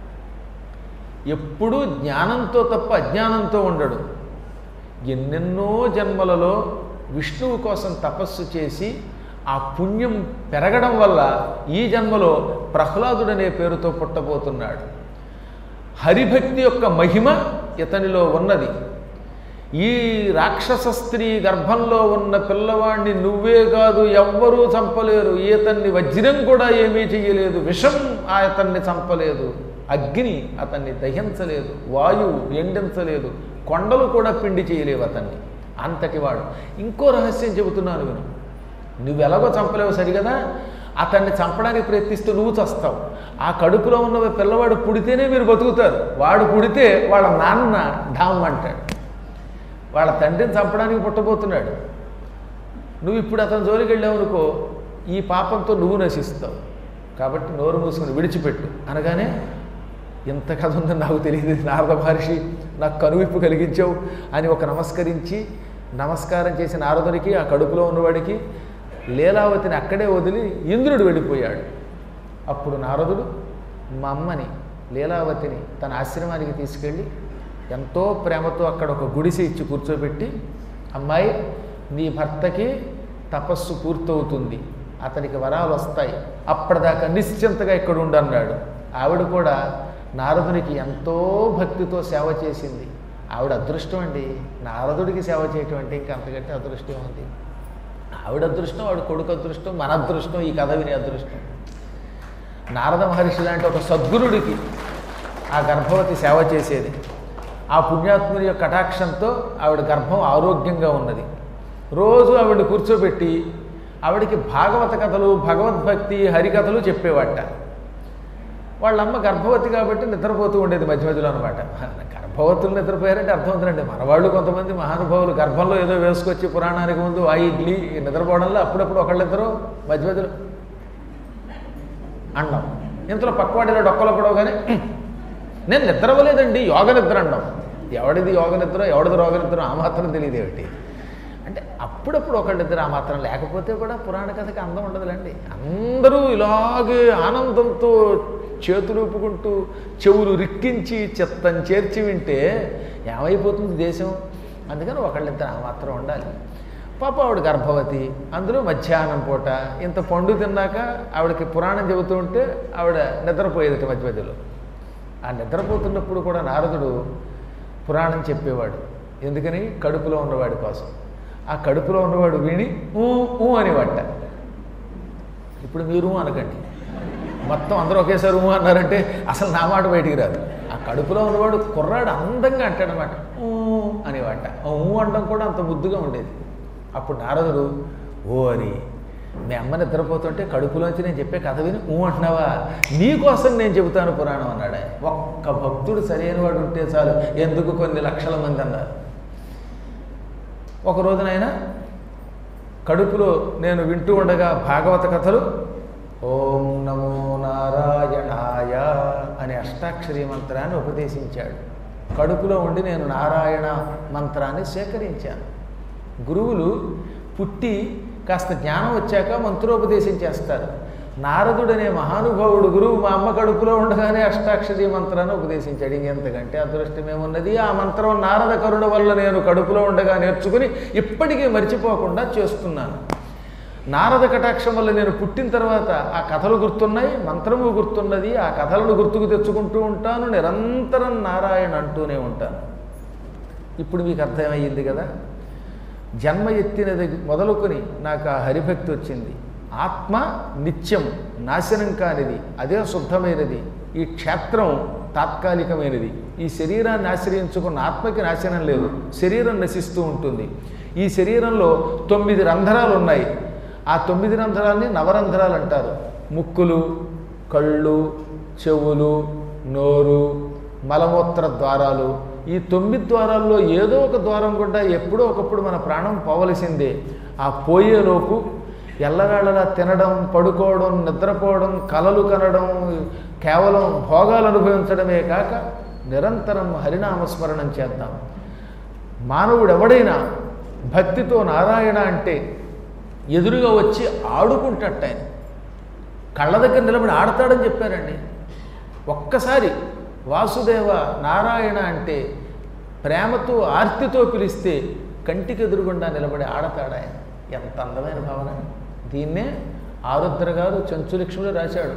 ఎప్పుడూ జ్ఞానంతో తప్ప అజ్ఞానంతో ఉండడు ఎన్నెన్నో జన్మలలో విష్ణువు కోసం తపస్సు చేసి ఆ పుణ్యం పెరగడం వల్ల ఈ జన్మలో ప్రహ్లాదుడనే పేరుతో పుట్టబోతున్నాడు హరిభక్తి యొక్క మహిమ ఇతనిలో ఉన్నది ఈ రాక్షస స్త్రీ గర్భంలో ఉన్న పిల్లవాడిని నువ్వే కాదు ఎవ్వరూ చంపలేరు ఈతన్ని వజ్రం కూడా ఏమీ చెయ్యలేదు విషం ఆ అతన్ని చంపలేదు అగ్ని అతన్ని దహించలేదు వాయువు ఎండించలేదు కొండలు కూడా పిండి చేయలేవు అతన్ని అంతటి వాడు ఇంకో రహస్యం చెబుతున్నాను విను నువ్వు ఎలాగో చంపలేవు సరిగదా అతన్ని చంపడానికి ప్రయత్నిస్తూ నువ్వు చస్తావు ఆ కడుపులో ఉన్న పిల్లవాడు పుడితేనే మీరు బతుకుతారు వాడు పుడితే వాళ్ళ నాన్న ఢామ్ అంటాడు వాళ్ళ తండ్రిని చంపడానికి పుట్టబోతున్నాడు నువ్వు ఇప్పుడు అతని జోలికి వెళ్ళావనుకో ఈ పాపంతో నువ్వు నశిస్తావు కాబట్టి నోరు మూసుకుని విడిచిపెట్టు అనగానే ఇంత కథ ఉందని నాకు తెలియదు నారద మహర్షి నాకు కనువిప్పు కలిగించావు అని ఒక నమస్కరించి నమస్కారం చేసిన నారదునికి ఆ కడుపులో ఉన్నవాడికి లీలావతిని అక్కడే వదిలి ఇంద్రుడు వెళ్ళిపోయాడు అప్పుడు నారదుడు మా అమ్మని లీలావతిని తన ఆశ్రమానికి తీసుకెళ్ళి ఎంతో ప్రేమతో అక్కడ ఒక గుడిసె ఇచ్చి కూర్చోబెట్టి అమ్మాయి నీ భర్తకి తపస్సు పూర్తవుతుంది అతనికి వరాలు వస్తాయి అప్పటిదాకా నిశ్చింతగా ఇక్కడ ఉండన్నాడు ఆవిడ కూడా నారదునికి ఎంతో భక్తితో సేవ చేసింది ఆవిడ అదృష్టం అండి నారదుడికి సేవ చేయటం అంటే ఇంకా అంతకంటే అదృష్టం ఉంది ఆవిడ అదృష్టం ఆవిడ కొడుకు అదృష్టం మన అదృష్టం ఈ కథ విని అదృష్టం నారద మహర్షి లాంటి ఒక సద్గురుడికి ఆ గర్భవతి సేవ చేసేది ఆ పుణ్యాత్ముని యొక్క కటాక్షంతో ఆవిడ గర్భం ఆరోగ్యంగా ఉన్నది రోజు ఆవిడని కూర్చోబెట్టి ఆవిడకి భాగవత కథలు భగవద్భక్తి హరికథలు చెప్పేవాట వాళ్ళమ్మ గర్భవతి కాబట్టి నిద్రపోతూ ఉండేది మధ్య మధ్యలో అనమాట గర్భవతులు నిద్రపోయారంటే అర్థమవుతుందండి మనవాళ్ళు కొంతమంది మహానుభావులు గర్భంలో ఏదో వేసుకొచ్చి పురాణానికి ముందు ఆ ఇడ్లీ నిద్రపోవడంలో అప్పుడప్పుడు ఒకళ్ళిద్దరు మధ్య మధ్యలో అండం ఇంతలో పక్కవాడిలో డొక్కలో పడవగానే నేను నిద్రపోలేదండి యోగ నిద్ర అండం ఎవడిది యోగ నిద్ర ఎవడిది రోగ నిద్ర ఆ మాత్రం తెలియదు ఏమిటి అంటే అప్పుడప్పుడు ఒకళ్ళిద్దరు ఆ మాత్రం లేకపోతే కూడా పురాణ కథకి అందం ఉండదులేండి అందరూ ఇలాగే ఆనందంతో చేతులు ఊపుకుంటూ చెవులు రిక్కించి చిత్తం చేర్చి వింటే ఏమైపోతుంది దేశం అందుకని ఒకళ్ళిద్దరు ఆ మాత్రం ఉండాలి పాప ఆవిడ గర్భవతి అందులో మధ్యాహ్నం పూట ఇంత పండు తిన్నాక ఆవిడకి పురాణం చెబుతూ ఉంటే ఆవిడ నిద్రపోయేదట మధ్య మధ్యలో ఆ నిద్రపోతున్నప్పుడు కూడా నారదుడు పురాణం చెప్పేవాడు ఎందుకని కడుపులో ఉన్నవాడి కోసం ఆ కడుపులో ఉన్నవాడు విని ఊ ఊ అనేవాట ఇప్పుడు మీరు ఊ అనకండి మొత్తం అందరూ ఒకేసారి ఊ అన్నారంటే అసలు నా మాట బయటికి రాదు ఆ కడుపులో ఉన్నవాడు కుర్రాడు అందంగా అంటాడనమాట ఊ అనేవాట ఆ ఊ అనడం కూడా అంత ముద్దుగా ఉండేది అప్పుడు నారదుడు ఓ అని మీ అమ్మ నిద్రపోతుంటే కడుపులోంచి నేను చెప్పే కథ విని ఊ అంటున్నావా నీకోసం నేను చెబుతాను పురాణం అన్నాడు ఆయన. ఒక్క భక్తుడు సరైన వాడు ఉంటే చాలు ఎందుకు కొన్ని లక్షల మంది అన్నారు ఒక రోజునైనా కడుపులో నేను వింటూ ఉండగా భాగవత కథలు ఓం నమో నారాయణాయ అనే అష్టాక్షరి మంత్రాన్ని ఉపదేశించాడు కడుపులో ఉండి నేను నారాయణ మంత్రాన్ని సేకరించాను గురువులు పుట్టి కాస్త జ్ఞానం వచ్చాక మంత్రోపదేశం చేస్తారు నారదుడనే మహానుభావుడు గురువు మా అమ్మ కడుపులో ఉండగానే అష్టాక్షరి మంత్రాన్ని ఉపదేశించాడు ఇంకెంతకంటే అదృష్టమేమున్నది ఆ మంత్రం నారద కరుణ వల్ల నేను కడుపులో ఉండగా నేర్చుకుని ఇప్పటికీ మర్చిపోకుండా చేస్తున్నాను నారద కటాక్షం వల్ల నేను పుట్టిన తర్వాత ఆ కథలు గుర్తున్నాయి మంత్రము గుర్తున్నది ఆ కథలను గుర్తుకు తెచ్చుకుంటూ ఉంటాను నిరంతరం నారాయణ అంటూనే ఉంటాను ఇప్పుడు మీకు అర్థమయ్యింది కదా జన్మ ఎత్తినది మొదలుకొని నాకు ఆ హరిభక్తి వచ్చింది ఆత్మ నిత్యం నాశనం కానిది అదే శుద్ధమైనది ఈ క్షేత్రం తాత్కాలికమైనది ఈ శరీరాన్ని ఆశ్రయించుకున్న ఆత్మకి నాశనం లేదు శరీరం నశిస్తూ ఉంటుంది ఈ శరీరంలో తొమ్మిది రంధ్రాలు ఉన్నాయి ఆ తొమ్మిది రంధ్రాలని నవరంధ్రాలు అంటారు ముక్కులు కళ్ళు చెవులు నోరు మలమూత్ర ద్వారాలు ఈ తొమ్మిది ద్వారాల్లో ఏదో ఒక ద్వారం గుండా ఎప్పుడో ఒకప్పుడు మన ప్రాణం పోవలసిందే ఆ పోయేలోపు ఎల్లవేళలా తినడం పడుకోవడం నిద్రపోవడం కలలు కనడం కేవలం భోగాలు అనుభవించడమే కాక నిరంతరం హరినామస్మరణం చేద్దాం మానవుడు ఎవడైనా భక్తితో నారాయణ అంటే ఎదురుగా వచ్చి ఆడుకుంటట్టు ఆయన కళ్ళ దగ్గర నిలబడి ఆడతాడని చెప్పారండి ఒక్కసారి వాసుదేవ నారాయణ అంటే ప్రేమతో ఆర్తితో పిలిస్తే కంటికి ఎదురుగుండా నిలబడి ఆడతాడు ఆయన ఎంత అందమైన భావన దీన్నే ఆరుద్ర గారు చెంచులక్ష్మిలో రాశాడు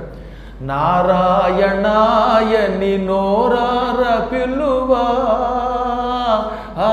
నారాయణాయని నోరార పిలువా ఆ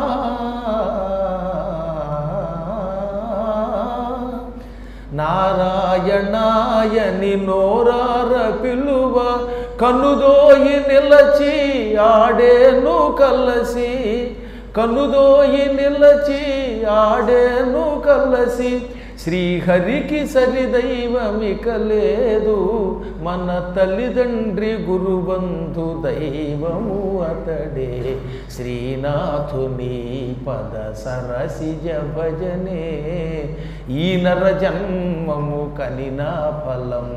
నారాయణాయని నోరార పిలువ కనుదోయి నిలచి ఆడేను కలసి కనుదోయి నిలచి ఆడేను కలసి శ్రీహరికి సరిదైవమిక లేదు మన తల్లిదండ్రి గురుబంధు దైవము అతడే శ్రీనాథుని పద సరసిజ భజనే ఈ నర జన్మము కనినా ఫలం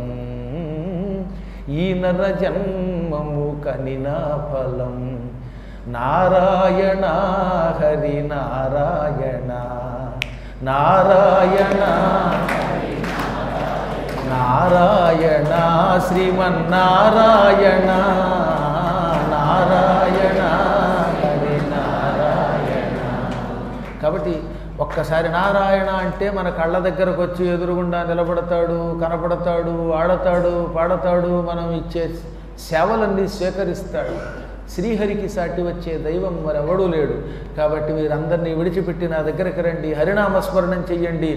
ఈ నర జన్మము కనినా ఫలం నారాయణ హరి నారాయణ నారాయణ నారాయణ శ్రీమన్నారాయణ నారాయణ హరి నారాయణ కాబట్టి ఒక్కసారి నారాయణ అంటే మన కళ్ళ దగ్గరకు వచ్చి ఎదురుగుండా నిలబడతాడు కనపడతాడు ఆడతాడు పాడతాడు మనం ఇచ్చే సేవలన్నీ స్వీకరిస్తాడు శ్రీహరికి సాటి వచ్చే దైవం మరెవడూ లేడు కాబట్టి మీరందరినీ విడిచిపెట్టి నా దగ్గరికి రండి హరినామస్మరణం చెయ్యండి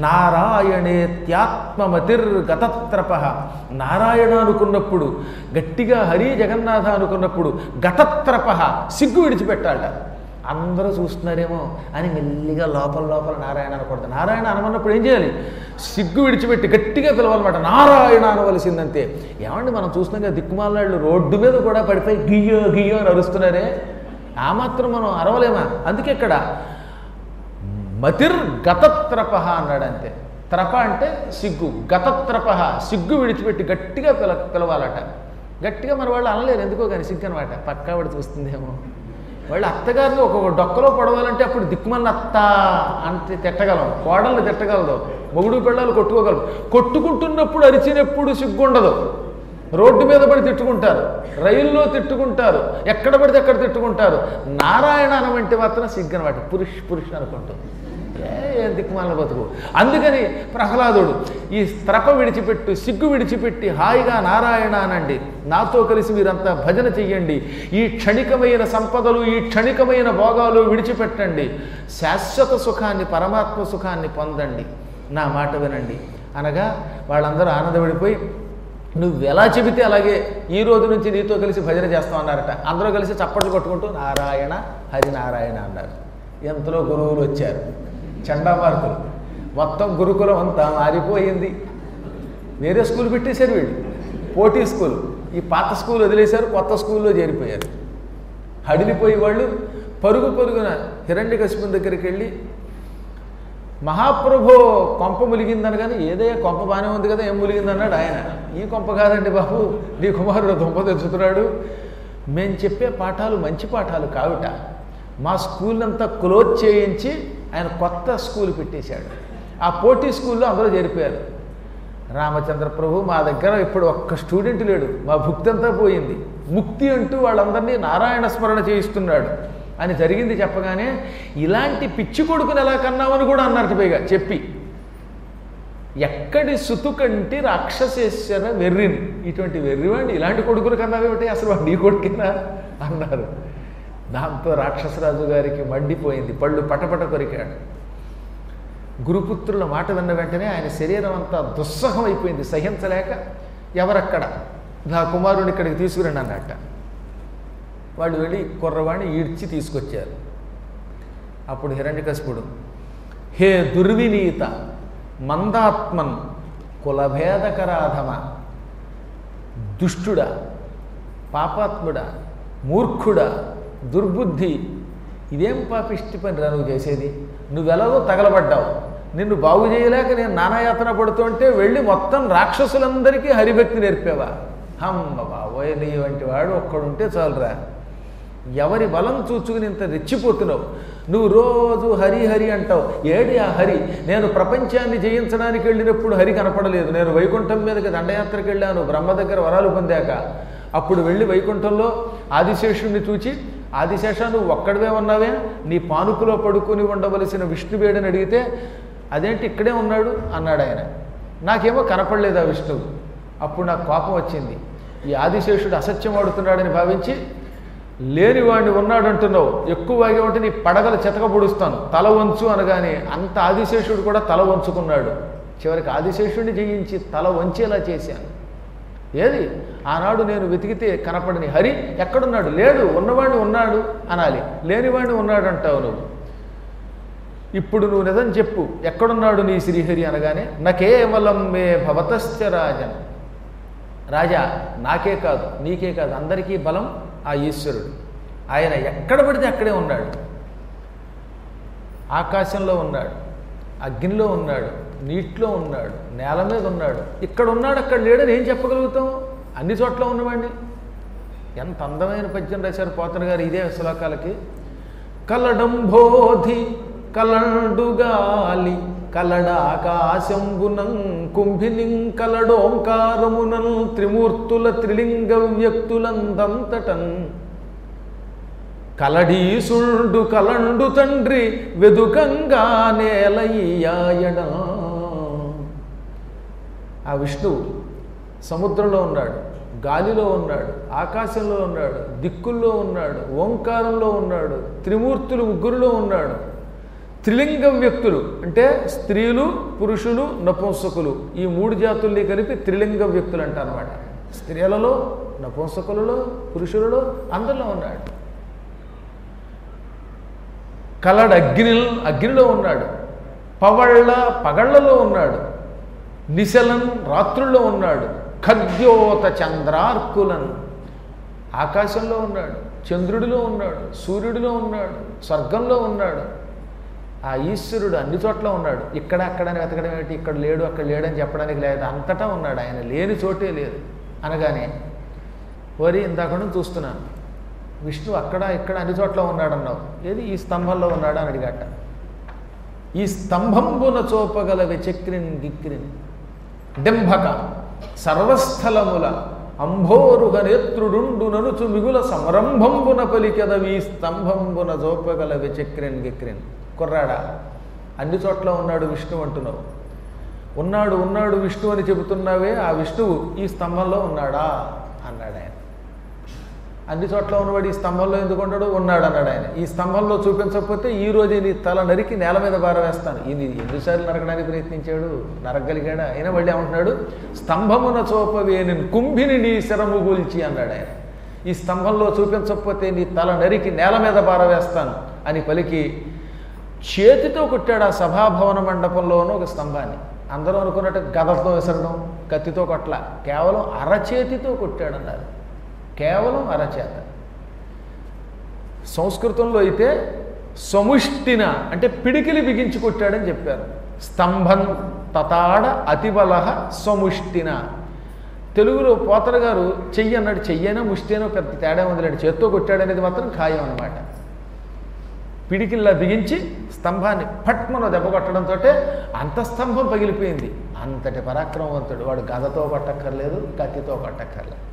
నారాయణేత్యాత్మమతిర్ గతత్రప నారాయణ అనుకున్నప్పుడు గట్టిగా హరి జగన్నాథ అనుకున్నప్పుడు గతత్రప సిగ్గు విడిచిపెట్టాలట అందరూ చూస్తున్నారేమో అని మెల్లిగా లోపల లోపల నారాయణ అనకూడదు నారాయణ అనమన్నప్పుడు ఏం చేయాలి సిగ్గు విడిచిపెట్టి గట్టిగా పిలవాలన్నమాట నారాయణ అనవలసిందంతే ఏమండి మనం చూస్తున్నాం కదా దిక్కుమాలాళ్ళు రోడ్డు మీద కూడా పడిపోయి గియ్యో గియ్యో అని అరుస్తున్నారే ఆ మాత్రం మనం అరవలేమా అందుకే ఇక్కడ మతిర్ గతత్రప అన్నాడు అంతే త్రప అంటే సిగ్గు గతత్రప సిగ్గు విడిచిపెట్టి గట్టిగా పిల పిలవాలట గట్టిగా మన వాళ్ళు అనలేరు ఎందుకో కానీ సిగ్గు అనమాట పక్కా వాడు చూస్తుందేమో వాళ్ళు అత్తగారిని ఒక్కొక్క డొక్కలో పడవాలంటే అప్పుడు దిక్కుమల్ల అత్త అంటే తిట్టగలం కోడల్ని తిట్టగలదు మొగుడు పిల్లలు కొట్టుకోగలరు కొట్టుకుంటున్నప్పుడు అరిచినప్పుడు సిగ్గుండదు రోడ్డు మీద పడి తిట్టుకుంటారు రైల్లో తిట్టుకుంటారు ఎక్కడ పడితే ఎక్కడ తిట్టుకుంటారు నారాయణ అనమంటే మాత్రం సిగ్గు అనమాట పురుష్ పురుష్ అనుకుంటూ ఏ ఏం దిక్కుమాల బతుకు అందుకని ప్రహ్లాదుడు ఈ స్త్రప విడిచిపెట్టు సిగ్గు విడిచిపెట్టి హాయిగా నారాయణ అనండి నాతో కలిసి మీరంతా భజన చెయ్యండి ఈ క్షణికమైన సంపదలు ఈ క్షణికమైన భోగాలు విడిచిపెట్టండి శాశ్వత సుఖాన్ని పరమాత్మ సుఖాన్ని పొందండి నా మాట వినండి అనగా వాళ్ళందరూ ఆనందపడిపోయి నువ్వు ఎలా చెబితే అలాగే ఈ రోజు నుంచి నీతో కలిసి భజన చేస్తాం అన్నారట అందరూ కలిసి చప్పట్లు కొట్టుకుంటూ నారాయణ హరినారాయణ అన్నారు ఎంతలో గురువులు వచ్చారు చండామార్కులు మొత్తం గురుకులం అంతా మారిపోయింది వేరే స్కూల్ పెట్టేశారు వీళ్ళు పోటీ స్కూల్ ఈ పాత స్కూల్ వదిలేశారు కొత్త స్కూల్లో చేరిపోయారు హడిలిపోయి వాళ్ళు పరుగు పరుగున హిరణ్యకశిపుని దగ్గరికి వెళ్ళి మహాప్రభో కొంప ములిగిందని కానీ ఏదే కొంప బాగానే ఉంది కదా ఏం ములిగిందన్నాడు ఆయన ఈ కొంప కాదండి బాబు నీ కుమారుడు దొంప తెచ్చుతున్నాడు మేము చెప్పే పాఠాలు మంచి పాఠాలు కావిట మా స్కూల్ అంతా క్లోజ్ చేయించి ఆయన కొత్త స్కూల్ పెట్టేశాడు ఆ పోటీ స్కూల్లో అందరూ చేరిపోయారు రామచంద్ర ప్రభు మా దగ్గర ఇప్పుడు ఒక్క స్టూడెంట్ లేడు మా భుక్తి అంతా పోయింది ముక్తి అంటూ వాళ్ళందరినీ నారాయణ స్మరణ చేయిస్తున్నాడు అని జరిగింది చెప్పగానే ఇలాంటి పిచ్చి కొడుకుని ఎలా కన్నామని కూడా అన్నారు పైగా చెప్పి ఎక్కడి సుతుకంటి రాక్షసేశ్వర వెర్రిని ఇటువంటి వెర్రివాడిని ఇలాంటి కొడుకులు కన్నావేమిటి అసలు వాడు నీ కొడుకినా అన్నారు దాంతో రాక్షసరాజు గారికి మండిపోయింది పళ్ళు పటపట కొరికాడు గురుపుత్రుల మాట విన్న వెంటనే ఆయన శరీరం అంతా దుస్సహం అయిపోయింది సహించలేక ఎవరక్కడ నా కుమారుని ఇక్కడికి తీసుకురండి అన్నట్ట వాళ్ళు వెళ్ళి కుర్రవాణ్ణి ఈడ్చి తీసుకొచ్చారు అప్పుడు హిరణ్యకశిపుడు హే దుర్వినీత మందాత్మన్ కులభేదకరాధమ దుష్టుడా పాపాత్ముడా మూర్ఖుడా దుర్బుద్ధి ఇదేం పాపిష్టి పని రా నువ్వు చేసేది నువ్వెలాగో తగలబడ్డావు నిన్ను బాగు చేయలేక నేను నానాయాతన పడుతుంటే వెళ్ళి మొత్తం రాక్షసులందరికీ హరిభక్తి నేర్పేవా హమ్మ బాబోయ్ నీ వంటి వాడు ఒక్కడుంటే చాలురా ఎవరి బలం చూచుకుని ఇంత రెచ్చిపోతున్నావు నువ్వు రోజు హరి హరి అంటావు ఏడి ఆ హరి నేను ప్రపంచాన్ని జయించడానికి వెళ్ళినప్పుడు హరి కనపడలేదు నేను వైకుంఠం మీదకి దండయాత్రకు వెళ్ళాను బ్రహ్మ దగ్గర వరాలు పొందాక అప్పుడు వెళ్ళి వైకుంఠంలో ఆదిశేషుణ్ణి చూచి ఆదిశేష నువ్వు ఒక్కడివే ఉన్నావే నీ పానుకులో పడుకుని ఉండవలసిన విష్ణువేడని అడిగితే అదేంటి ఇక్కడే ఉన్నాడు అన్నాడు ఆయన నాకేమో కనపడలేదు ఆ విష్ణువు అప్పుడు నాకు కోపం వచ్చింది ఈ ఆదిశేషుడు అసత్యం ఆడుతున్నాడని భావించి లేనివాడిని ఉన్నాడు అంటున్నావు ఎక్కువ వాగే ఉంటే నీ పడగలు చెతకబుడుస్తాను తల వంచు అనగానే అంత ఆదిశేషుడు కూడా తల వంచుకున్నాడు చివరికి ఆదిశేషుడిని జయించి తల వంచేలా చేశాను ఏది ఆనాడు నేను వెతికితే కనపడని హరి ఎక్కడున్నాడు లేడు ఉన్నవాడిని ఉన్నాడు అనాలి లేనివాడిని ఉన్నాడు అంటావు నువ్వు ఇప్పుడు నువ్వు నిజం చెప్పు ఎక్కడున్నాడు నీ శ్రీహరి అనగానే నకేవలం మే భవతశ్చ రాజన్ రాజా నాకే కాదు నీకే కాదు అందరికీ బలం ఆ ఈశ్వరుడు ఆయన ఎక్కడ పడితే అక్కడే ఉన్నాడు ఆకాశంలో ఉన్నాడు అగ్నిలో ఉన్నాడు నీటిలో ఉన్నాడు నేల మీద ఉన్నాడు ఇక్కడ ఉన్నాడు అక్కడ లేడని ఏం చెప్పగలుగుతాం అన్ని చోట్ల ఉన్నవాడిని ఎంత అందమైన పద్యం రాశారు పోతన గారు ఇదే శ్లోకాలకి కలడంబోధి కలండుగాలి కలడాకాశంబునం కుంభినిం కలడోంకారమునం త్రిమూర్తుల త్రిలింగ వ్యక్తులందంతటన్ కలడీసుండు కలండు తండ్రి వెదుకంగా నేలయ్యాయడ ఆ విష్ణువు సముద్రంలో ఉన్నాడు గాలిలో ఉన్నాడు ఆకాశంలో ఉన్నాడు దిక్కుల్లో ఉన్నాడు ఓంకారంలో ఉన్నాడు త్రిమూర్తులు ముగ్గురులో ఉన్నాడు త్రిలింగ వ్యక్తులు అంటే స్త్రీలు పురుషులు నపుంసకులు ఈ మూడు జాతుల్ని కలిపి త్రిలింగ వ్యక్తులు అంటారన్నమాట స్త్రీలలో నపుంసకులలో పురుషులలో అందరిలో ఉన్నాడు కలడు అగ్ని అగ్నిలో ఉన్నాడు పవళ్ళ పగళ్లలో ఉన్నాడు నిశలన్ రాత్రుల్లో ఉన్నాడు ఖద్యోత చంద్రార్కులన్ ఆకాశంలో ఉన్నాడు చంద్రుడిలో ఉన్నాడు సూర్యుడిలో ఉన్నాడు స్వర్గంలో ఉన్నాడు ఆ ఈశ్వరుడు అన్ని చోట్ల ఉన్నాడు ఇక్కడ అక్కడ అని వెతకడం ఏంటి ఇక్కడ లేడు అక్కడ లేడని చెప్పడానికి లేదు అంతటా ఉన్నాడు ఆయన లేని చోటే లేదు అనగానే వరి ఇందాక నుంచి చూస్తున్నాను విష్ణు అక్కడ ఇక్కడ అన్ని చోట్ల ఉన్నాడన్నావు ఏది ఈ స్తంభంలో ఉన్నాడా అని అడిగాట ఈ స్తంభంబున చూపగల విచక్రిన్ గిక్రిన్ డింభక సర్వస్థలముల అంభోరుగ నేత్రుడుండు ననుచు మిగుల సంరంభంబున పలికెదవి స్తంభంబున జోపగల విచక్రిన్ గిక్రిన్ కుర్రాడా అన్ని చోట్ల ఉన్నాడు విష్ణు అంటున్నావు ఉన్నాడు ఉన్నాడు విష్ణు అని చెబుతున్నావే ఆ విష్ణువు ఈ స్తంభంలో ఉన్నాడా అన్నాడు ఆయన అన్ని చోట్ల ఉన్నవాడు ఈ స్తంభంలో ఎందుకు ఉన్నాడు ఉన్నాడు అన్నాడు ఆయన ఈ స్తంభంలో చూపించకపోతే ఈ రోజే నీ తల నరికి నేల మీద బారవేస్తాను ఇది ఎన్నిసార్లు నరకడానికి ప్రయత్నించాడు నరకగలిగాడా అయినా మళ్ళీ ఏమంటున్నాడు స్తంభమున చూపవేని కుంభిని నీ శరము గూల్చి అన్నాడు ఆయన ఈ స్తంభంలో చూపించకపోతే నీ తల నరికి నేల మీద బారవేస్తాను అని పలికి చేతితో కొట్టాడు ఆ సభాభవన మండపంలోనూ ఒక స్తంభాన్ని అందరూ అనుకున్నట్టు గదతో విసరడం కత్తితో కొట్ల కేవలం అరచేతితో కొట్టాడన్నారు కేవలం అరచేత సంస్కృతంలో అయితే సముష్టిన అంటే పిడికిలి బిగించి కొట్టాడని చెప్పారు స్తంభం తతాడ అతిబలహ సముష్టిన తెలుగులో పోతర గారు చెయ్యి అన్నాడు చెయ్యనో ముష్టినో పెద్ద తేడా ఉందిలేండి చేత్తో కొట్టాడనేది మాత్రం ఖాయం అనమాట పిడికిల్లా బిగించి స్తంభాన్ని పట్మను దెబ్బ కొట్టడంతో అంత స్తంభం పగిలిపోయింది అంతటి పరాక్రమవంతుడు వాడు గదతో కొట్టక్కర్లేదు కత్తితో కొట్టక్కర్లేదు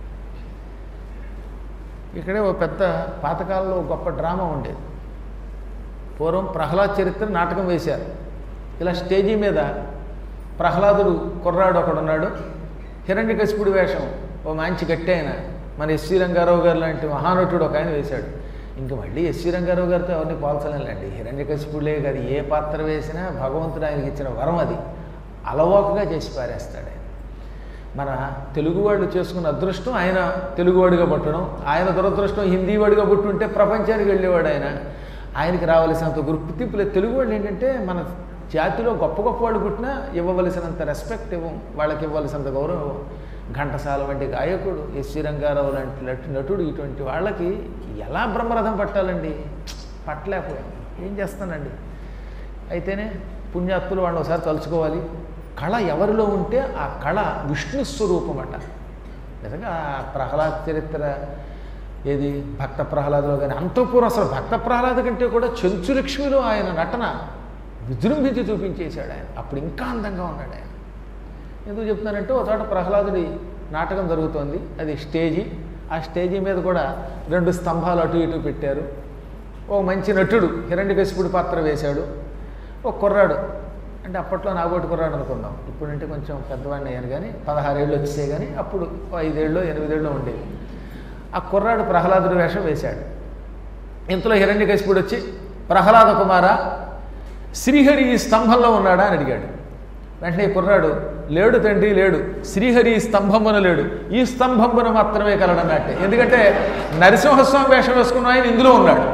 ఇక్కడే ఒక పెద్ద పాతకాలంలో ఒక గొప్ప డ్రామా ఉండేది పూర్వం ప్రహ్లాద్ చరిత్ర నాటకం వేశారు ఇలా స్టేజీ మీద ప్రహ్లాదుడు కుర్రాడు ఒకడున్నాడు హిరణ్యకశిపుడి వేషం ఓ మంచి గట్టి ఆయన మన ఎస్సీ రంగారావు గారు లాంటి మహానటుడు ఒక ఆయన వేశాడు ఇంక మళ్ళీ ఎస్సీ రంగారావు గారితో ఎవరిని పోల్చలేండి హిరణ్యకశిపుడే కాదు ఏ పాత్ర వేసినా భగవంతుడు ఆయనకి ఇచ్చిన వరం అది అలవోకగా చేసి పారేస్తాడు ఆయన మన తెలుగువాడు చేసుకున్న అదృష్టం ఆయన తెలుగువాడిగా పుట్టడం ఆయన దురదృష్టం హిందీవాడిగా పుట్టుంటే ప్రపంచానికి వెళ్ళేవాడు ఆయన ఆయనకి రావలసినంత గుర్తింపు లేదు తెలుగువాళ్ళు ఏంటంటే మన జాతిలో గొప్ప గొప్ప వాళ్ళు పుట్టినా ఇవ్వవలసినంత రెస్పెక్ట్ ఇవ్వం వాళ్ళకి ఇవ్వవలసినంత గౌరవం ఇవ్వం ఘంటసాల వంటి గాయకుడు ఎస్వి రంగారావు లాంటి నటు నటుడు ఇటువంటి వాళ్ళకి ఎలా బ్రహ్మరథం పట్టాలండి పట్టలేకపోయాం ఏం చేస్తానండి అయితేనే పుణ్యాత్తులు వాడిని ఒకసారి తలుచుకోవాలి కళ ఎవరిలో ఉంటే ఆ కళ విష్ణు స్వరూపం అట నిజంగా ఆ ప్రహ్లాద్ చరిత్ర ఏది భక్త ప్రహ్లాదులో కానీ అంతఃపూర్వం అసలు భక్త ప్రహ్లాద కంటే కూడా చెంచులక్ష్మిలో ఆయన నటన విజృంభించి చూపించేశాడు ఆయన అప్పుడు ఇంకా అందంగా ఉన్నాడు ఆయన ఎందుకు చెప్తున్నానంటే ఒక చోట ప్రహ్లాదుడి నాటకం జరుగుతోంది అది స్టేజీ ఆ స్టేజీ మీద కూడా రెండు స్తంభాలు అటు ఇటు పెట్టారు ఓ మంచి నటుడు హిరణ్యకశిపుడి పాత్ర వేశాడు ఒక కుర్రాడు అంటే అప్పట్లో నాగోటి కుర్రాడు అనుకున్నాం ఇప్పుడంటే కొంచెం పెద్దవాడిని అయ్యాను కానీ పదహారేళ్ళు వచ్చేసే కానీ అప్పుడు ఓ ఐదేళ్ళు ఎనిమిదేళ్ళు ఉండేవి ఆ కుర్రాడు ప్రహ్లాదుడి వేషం వేశాడు ఇంతలో హిరణ్యకశిపుడు వచ్చి ప్రహ్లాద కుమార శ్రీహరి ఈ స్తంభంలో ఉన్నాడా అని అడిగాడు వెంటనే ఈ కుర్రాడు లేడు తండ్రి లేడు శ్రీహరి ఈ స్తంభమున లేడు ఈ స్తంభమున మాత్రమే కలడన్నట్టే ఎందుకంటే నరసింహస్వామి వేషం వేసుకున్న ఆయన ఇందులో ఉన్నాడు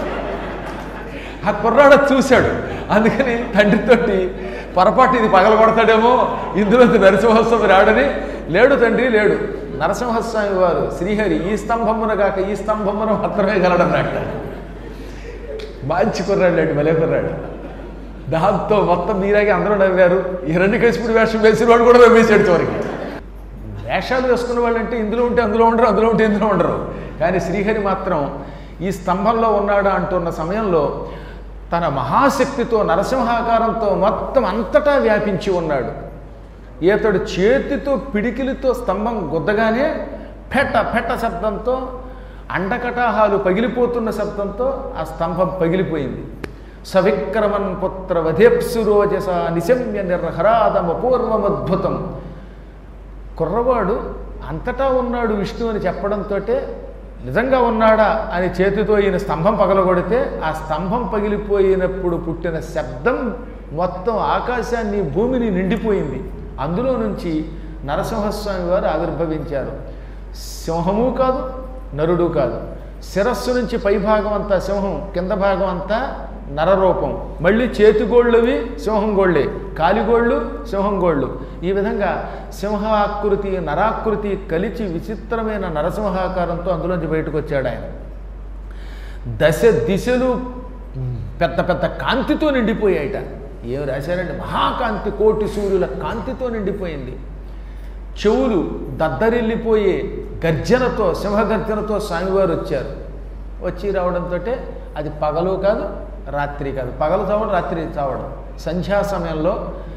ఆ కుర్రాడు అది చూశాడు అందుకని తండ్రితోటి పొరపాటు ఇది పగల కొడతాడేమో ఇందులో నరసింహస్వామి రాడని లేడు తండ్రి లేడు నరసింహస్వామి వారు శ్రీహరి ఈ స్తంభమున కాక ఈ స్తంభమున మాత్రమే గలడన్నట్ట మంచి కుర్రాడు అండి భలే కుర్రాడు దాంతో మొత్తం మీరాగి అందరూ నవ్వారు హిరణ్యకశిపుడి వేషం వేసిన వాడు కూడా నవ్వేశాడు చివరికి వేషాలు వేసుకున్న వాళ్ళు అంటే ఇందులో ఉంటే అందులో ఉండరు అందులో ఉంటే ఇందులో ఉండరు కానీ శ్రీహరి మాత్రం ఈ స్తంభంలో ఉన్నాడా అంటున్న సమయంలో తన మహాశక్తితో నరసింహాకారంతో మొత్తం అంతటా వ్యాపించి ఉన్నాడు ఈతడు చేతితో పిడికిలితో స్తంభం గుద్దగానే పెట పెట శబ్దంతో అండకటాహాలు పగిలిపోతున్న శబ్దంతో ఆ స్తంభం పగిలిపోయింది సవిక్రమన్ పుత్ర వధేప్సురోజస నిశమ్య నిర్హరాదమ పూర్వమద్భుతం కుర్రవాడు అంతటా ఉన్నాడు విష్ణు అని చెప్పడంతో నిజంగా ఉన్నాడా అని చేతితో ఈయన స్తంభం పగలగొడితే ఆ స్తంభం పగిలిపోయినప్పుడు పుట్టిన శబ్దం మొత్తం ఆకాశాన్ని భూమిని నిండిపోయింది అందులో నుంచి నరసింహస్వామి వారు ఆవిర్భవించారు సింహము కాదు నరుడు కాదు శిరస్సు నుంచి పైభాగం అంతా సింహం కింద భాగం అంతా నరరూపం మళ్ళీ చేతిగోళ్ళవి సింహం గోళ్ళే కాలిగోళ్ళు సింహం గోళ్ళు ఈ విధంగా సింహాకృతి నరాకృతి కలిచి విచిత్రమైన నరసింహాకారంతో అందులోంచి బయటకు వచ్చాడు ఆయన దశ దిశలు పెద్ద పెద్ద కాంతితో నిండిపోయాయట ఏం రాశారంటే మహాకాంతి కోటి సూర్యుల కాంతితో నిండిపోయింది చెవులు దద్దరిల్లిపోయే గర్జనతో సింహగర్జనతో స్వామివారు వచ్చారు వచ్చి రావడంతో అది పగలు కాదు రాత్రి కాదు పగలు చావడం రాత్రి చావడం సంధ్యా సమయంలో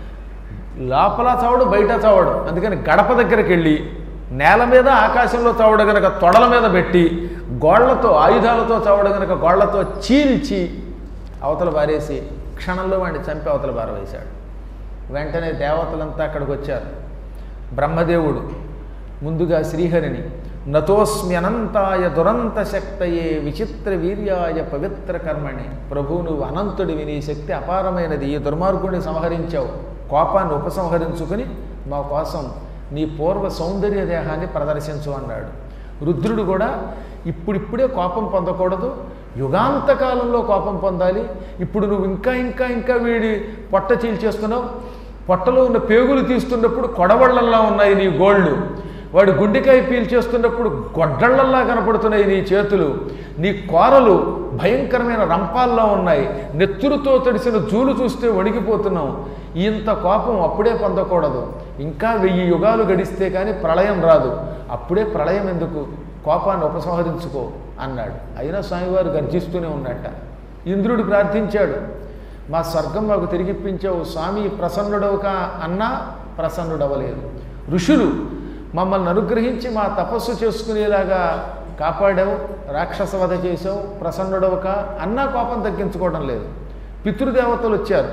లోపల చావడు బయట చావడు అందుకని గడప దగ్గరికి వెళ్ళి నేల మీద ఆకాశంలో చావడ గనక తొడల మీద పెట్టి గోళ్లతో ఆయుధాలతో చావడ గనక గోళ్లతో చీల్చి అవతల పారేసి క్షణంలో వాడిని చంపి అవతల పారవేశాడు వెంటనే దేవతలంతా అక్కడికి వచ్చారు బ్రహ్మదేవుడు ముందుగా శ్రీహరిని నతోస్మ్యనంతాయ దురంత శక్తయే విచిత్ర వీర్యాయ పవిత్ర కర్మణి ప్రభు నువ్వు అనంతుడివి నీ శక్తి అపారమైనది ఈ దుర్మార్గుడిని సంహరించావు కోపాన్ని ఉపసంహరించుకుని మా కోసం నీ పూర్వ సౌందర్య దేహాన్ని ప్రదర్శించు అన్నాడు రుద్రుడు కూడా ఇప్పుడిప్పుడే కోపం పొందకూడదు యుగాంతకాలంలో కోపం పొందాలి ఇప్పుడు నువ్వు ఇంకా ఇంకా ఇంకా వీడి పొట్ట చీల్చేస్తున్నావు పొట్టలో ఉన్న పేగులు తీస్తున్నప్పుడు కొడవళ్ళల్లా ఉన్నాయి నీ గోళ్ళు వాడు గుండెకాయ పీల్చేస్తున్నప్పుడు గొడ్డళ్ళల్లా కనపడుతున్నాయి నీ చేతులు నీ కోరలు భయంకరమైన రంపాల్లో ఉన్నాయి నెత్తురుతో తడిసిన జూలు చూస్తే వణికిపోతున్నాం ఇంత కోపం అప్పుడే పొందకూడదు ఇంకా వెయ్యి యుగాలు గడిస్తే కానీ ప్రళయం రాదు అప్పుడే ప్రళయం ఎందుకు కోపాన్ని ఉపసంహరించుకో అన్నాడు అయినా స్వామివారు గర్జిస్తూనే ఉన్నట్ట ఇంద్రుడు ప్రార్థించాడు మా స్వర్గం మాకు తిరిగిప్పించావు స్వామి ప్రసన్నుడవుక అన్నా ప్రసన్నుడవలేదు ఋషులు మమ్మల్ని అనుగ్రహించి మా తపస్సు చేసుకునేలాగా కాపాడావు రాక్షస వధ చేసావు ప్రసన్నుడవుక అన్నా కోపం తగ్గించుకోవడం లేదు పితృదేవతలు వచ్చారు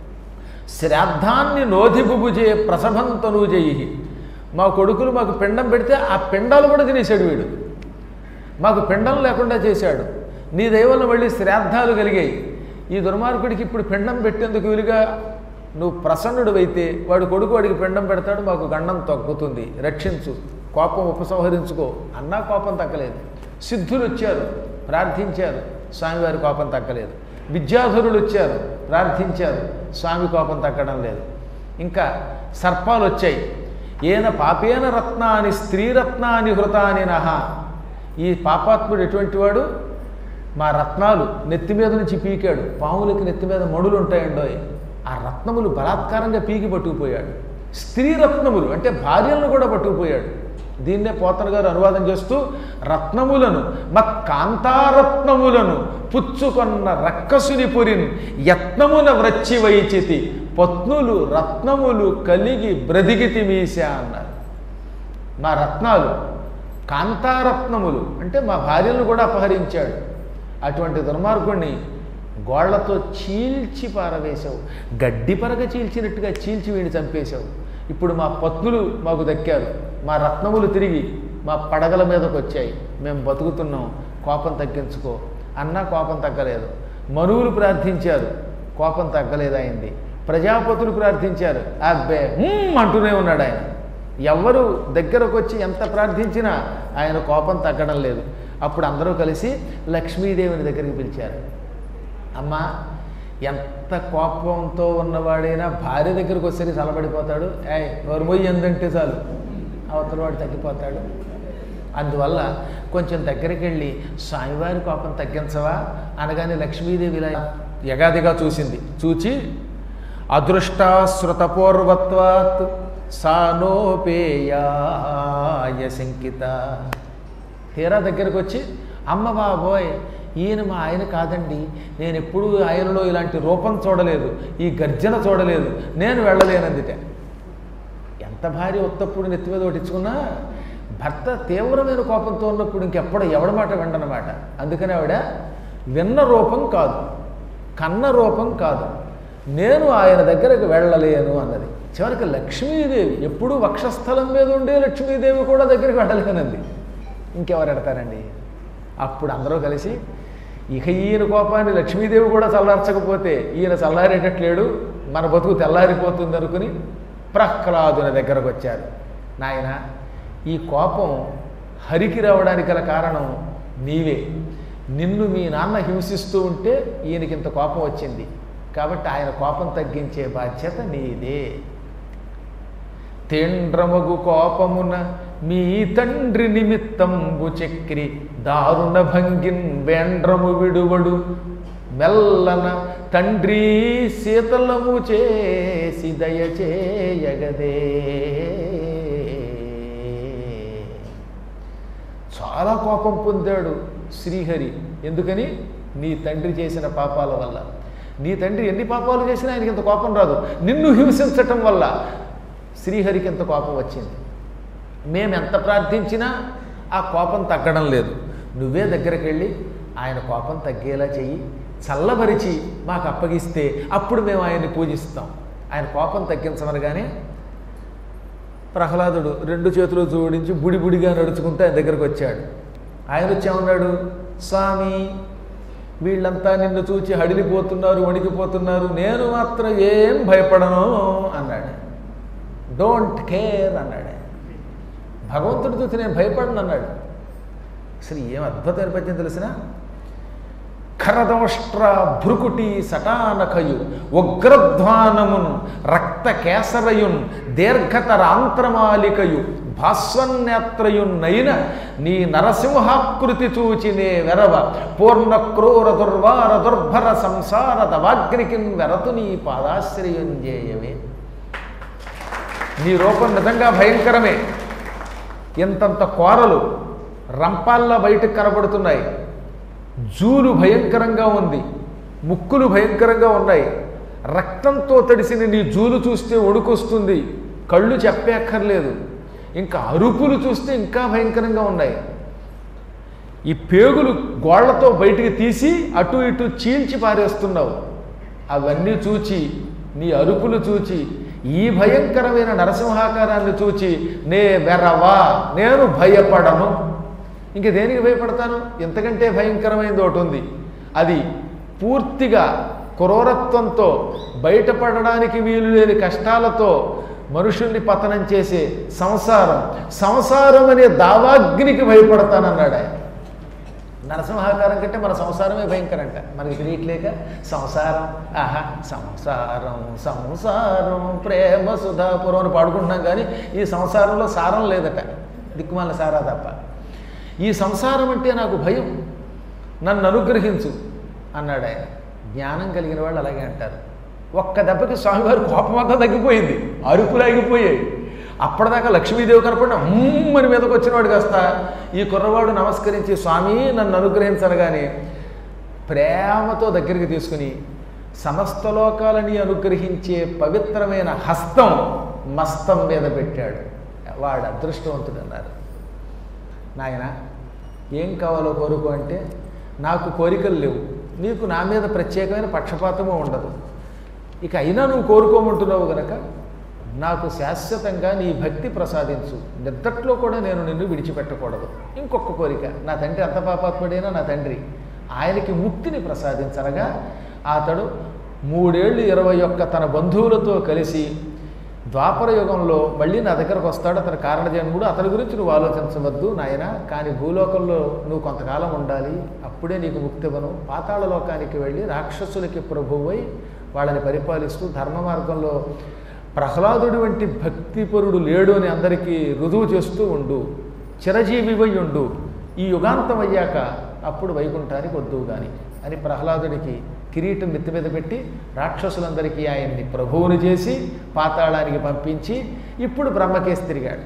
శ్రాద్ధాన్ని నోధిబుబుజే ప్రసభం తనూజయి మా కొడుకులు మాకు పిండం పెడితే ఆ పిండాలు కూడా తినేశాడు వీడు మాకు పిండం లేకుండా చేశాడు నీ దైవంలో మళ్ళీ శ్రాద్ధాలు కలిగాయి ఈ దుర్మార్గుడికి ఇప్పుడు పిండం పెట్టేందుకు వీలుగా నువ్వు ప్రసన్నుడివైతే వాడు కొడుకు వాడికి పిండం పెడతాడు మాకు గండం తగ్గుతుంది రక్షించు కోపం ఉపసంహరించుకో అన్నా కోపం తగ్గలేదు సిద్ధులు వచ్చారు ప్రార్థించారు స్వామివారి కోపం తగ్గలేదు విద్యాధరులు వచ్చారు ప్రార్థించారు స్వామి కోపం తగ్గడం లేదు ఇంకా సర్పాలు వచ్చాయి ఏన పాపేన రత్నాని స్త్రీరత్నాని హృతాని నహ ఈ పాపాత్ముడు ఎటువంటి వాడు మా రత్నాలు నెత్తి మీద నుంచి పీకాడు పాములకి నెత్తి మీద మడులు ఉంటాయండోయ్ ఆ రత్నములు బలాత్కారంగా పీకి పట్టుకుపోయాడు స్త్రీ రత్నములు అంటే భార్యలను కూడా పట్టుకుపోయాడు దీన్నే పోతన గారు అనువాదం చేస్తూ రత్నములను మత్ కాంతారత్నములను పుచ్చుకొన్న రక్కసుని పురిన్ యత్నమున వ్రచ్చి వైచితి పత్నులు రత్నములు కలిగి బ్రదిగితి మీశా అన్నారు మా రత్నాలు కాంతారత్నములు అంటే మా భార్యలను కూడా అపహరించాడు అటువంటి దుర్మార్గుణ్ణి గోళ్లతో చీల్చి పారవేశావు గడ్డి పరగ చీల్చినట్టుగా చీల్చి వీడిని చంపేశావు ఇప్పుడు మా పత్నులు మాకు దక్కారు మా రత్నములు తిరిగి మా పడగల మీదకు వచ్చాయి మేము బతుకుతున్నాం కోపం తగ్గించుకో అన్నా కోపం తగ్గలేదు మనువులు ప్రార్థించారు కోపం తగ్గలేదు అయింది ప్రజాపతులు ప్రార్థించారు అబ్బే "హ్మ్" అంటూనే ఉన్నాడు ఆయన ఎవరు దగ్గరకు వచ్చి ఎంత ప్రార్థించినా ఆయన కోపం తగ్గడం లేదు అప్పుడు అందరూ కలిసి లక్ష్మీదేవిని దగ్గరికి పిలిచారు అమ్మా ఎంత కోపంతో ఉన్నవాడైనా భార్య దగ్గరకు వచ్చేసరికి చల్లబడిపోతాడు ఏ నోరుమొయ్యి ఎందంటే చాలు అవతల వాడు తగ్గిపోతాడు అందువల్ల కొంచెం దగ్గరికి వెళ్ళి స్వామివారి కోపం తగ్గించవా అనగానే లక్ష్మీదేవి ఇలా యగాదిగా చూసింది చూచి అదృష్టాశ్రుతపూర్వత్వాత్ సానోపేయాయ శంకిత తీరా దగ్గరకు వచ్చి అమ్మ బాబోయ్ ఈయన మా ఆయన కాదండి నేను ఎప్పుడూ ఆయనలో ఇలాంటి రూపం చూడలేదు ఈ గర్జన చూడలేదు నేను వెళ్ళలేనందిట ఎంత భార్య ఉత్తప్పుడు నెత్తి మీద ఒకటిచ్చుకున్నా భర్త తీవ్రమైన కోపంతో ఉన్నప్పుడు ఇంకెప్పుడు ఎవడి మాట విండనమాట అందుకని ఆవిడ విన్న రూపం కాదు కన్న రూపం కాదు నేను ఆయన దగ్గరకు వెళ్ళలేను అన్నది చివరికి లక్ష్మీదేవి ఎప్పుడూ వక్షస్థలం మీద ఉండే లక్ష్మీదేవి కూడా దగ్గరికి వెళ్ళలేనంది ఇంకెవరు ఎడతారండి అప్పుడు అందరూ కలిసి ఇక ఈయన కోపాన్ని లక్ష్మీదేవి కూడా చల్లార్చకపోతే ఈయన చల్లారేటట్లేడు మన బతుకు తెల్లారిపోతుంది అనుకుని ప్రహ్లాదుని దగ్గరకు వచ్చారు నాయన ఈ కోపం హరికి రావడానికి గల కారణం నీవే నిన్ను మీ నాన్న హింసిస్తూ ఉంటే ఈయనకి ఇంత కోపం వచ్చింది కాబట్టి ఆయన కోపం తగ్గించే బాధ్యత నీదే తేండ్రమగు కోపమున మీ తండ్రి నిమిత్తంబు చక్రి దారుణ భంగిన్ వేండ్రము విడువడు మెల్లన తండ్రి శీతలము చేసి దయచేయగదే చాలా కోపం పొందాడు శ్రీహరి ఎందుకని నీ తండ్రి చేసిన పాపాల వల్ల నీ తండ్రి ఎన్ని పాపాలు చేసినా ఆయనకి ఇంత కోపం రాదు నిన్ను హింసించటం వల్ల శ్రీహరికి ఇంత కోపం వచ్చింది మేము ఎంత ప్రార్థించినా ఆ కోపం తగ్గడం లేదు నువ్వే దగ్గరికి వెళ్ళి ఆయన కోపం తగ్గేలా చెయ్యి చల్లబరిచి మాకు అప్పగిస్తే అప్పుడు మేము ఆయన్ని పూజిస్తాం ఆయన కోపం తగ్గించమనగానే ప్రహ్లాదుడు రెండు చేతులు జోడించి బుడి బుడిగా నడుచుకుంటూ ఆయన దగ్గరకు వచ్చాడు ఆయన వచ్చామన్నాడు స్వామి వీళ్ళంతా నిన్ను చూచి హడిలిపోతున్నారు వణికిపోతున్నారు నేను మాత్రం ఏం భయపడను అన్నాడు డోంట్ కేర్ అన్నాడు భగవంతుడి చూసి నేను భయపడను అన్నాడు అసలు ఏం అద్భుతమైన పద్యం తెలిసిన ఖరదోష్ట్ర భృకుటి సటానకయు ఉగ్రధ్వానమున్ రక్త కేసరయున్ దీర్ఘతర ఆంత్రమాలికయు భాస్వన్నేత్రయున్ నైన నీ నరసింహాకృతి చూచినే వెరవ పూర్ణ క్రూర దుర్వార దుర్భర సంసార దవాగ్నికిన్ వెరతు నీ పాదాశ్రయం చేయవే నీ రూపం నిజంగా భయంకరమే ఇంతంత కోరలు రంపాల్లా బయటకు కనబడుతున్నాయి జూలు భయంకరంగా ఉంది ముక్కులు భయంకరంగా ఉన్నాయి రక్తంతో తడిసిన నీ జూలు చూస్తే వణుకొస్తుంది కళ్ళు చెప్పేక్కర్లేదు ఇంకా అరుపులు చూస్తే ఇంకా భయంకరంగా ఉన్నాయి ఈ పేగులు గోళ్లతో బయటికి తీసి అటు ఇటు చీల్చి పారేస్తున్నావు అవన్నీ చూచి నీ అరుపులు చూచి ఈ భయంకరమైన నరసింహాకారాన్ని చూచి నే వెరవా నేను భయపడను ఇంక దేనికి భయపడతాను ఇంతకంటే భయంకరమైనది ఒకటి ఉంది అది పూర్తిగా క్రూరత్వంతో బయటపడడానికి వీలు లేని కష్టాలతో మనుషుల్ని పతనం చేసే సంసారం సంసారం అనే దావాగ్నికి భయపడతానన్నాడు ఆయన నరసింహాకారం కంటే మన సంసారమే భయంకరంట మనకి తెలియట్లేక సంసారం ఆహా సంసారం సంసారం ప్రేమ సుధాపురం అని పాడుకుంటున్నాం కానీ ఈ సంసారంలో సారం లేదట దిక్కుమాల సారా తప్ప ఈ సంసారం అంటే నాకు భయం నన్ను అనుగ్రహించు అన్నాడు ఆయన జ్ఞానం కలిగిన వాళ్ళు అలాగే అంటారు ఒక్క దెబ్బకి స్వామివారి కోపం అంతా తగ్గిపోయింది అరుపులు ఆగిపోయాయి అప్పటిదాకా లక్ష్మీదేవి కనపడిన అమ్మని మీదకి వచ్చినవాడు కాస్త ఈ కుర్రవాడు నమస్కరించి స్వామి నన్ను అనుగ్రహించనగానే ప్రేమతో దగ్గరికి తీసుకుని సమస్త లోకాలని అనుగ్రహించే పవిత్రమైన హస్తం మస్తం మీద పెట్టాడు వాడు అదృష్టవంతుడు అన్నారు నాయన ఏం కావాలో కోరుకో అంటే నాకు కోరికలు లేవు నీకు నా మీద ప్రత్యేకమైన పక్షపాతము ఉండదు ఇక అయినా నువ్వు కోరుకోమంటున్నావు గనక నాకు శాశ్వతంగా నీ భక్తి ప్రసాదించు నిద్దట్లో కూడా నేను నిన్ను విడిచిపెట్టకూడదు ఇంకొక కోరిక నా తండ్రి అంత పాపాత్ముడైనా నా తండ్రి ఆయనకి ముక్తిని ప్రసాదించనగా అతడు మూడేళ్ళు ఇరవై ఒక్క తన బంధువులతో కలిసి ద్వాపర యుగంలో మళ్ళీ నా దగ్గరకు వస్తాడు అతని కారణజన్ముడు అతని గురించి నువ్వు ఆలోచించవద్దు నాయన కానీ భూలోకంలో నువ్వు కొంతకాలం ఉండాలి అప్పుడే నీకు ముక్తి ఇవ్వను పాతాళ లోకానికి వెళ్ళి రాక్షసులకి ప్రభువై వాళ్ళని పరిపాలిస్తూ ధర్మ మార్గంలో ప్రహ్లాదుడి వంటి భక్తిపరుడు లేడు అని అందరికీ రుజువు చేస్తూ ఉండు చిరజీవివై ఉండు ఈ యుగాంతం అయ్యాక అప్పుడు వైకుంఠానికి వద్దువు గాని అని ప్రహ్లాదుడికి కిరీటం నెత్తి మీద పెట్టి రాక్షసులందరికీ ఆయన్ని ప్రభువుని చేసి పాతాళానికి పంపించి ఇప్పుడు బ్రహ్మకేసి తిరిగాడు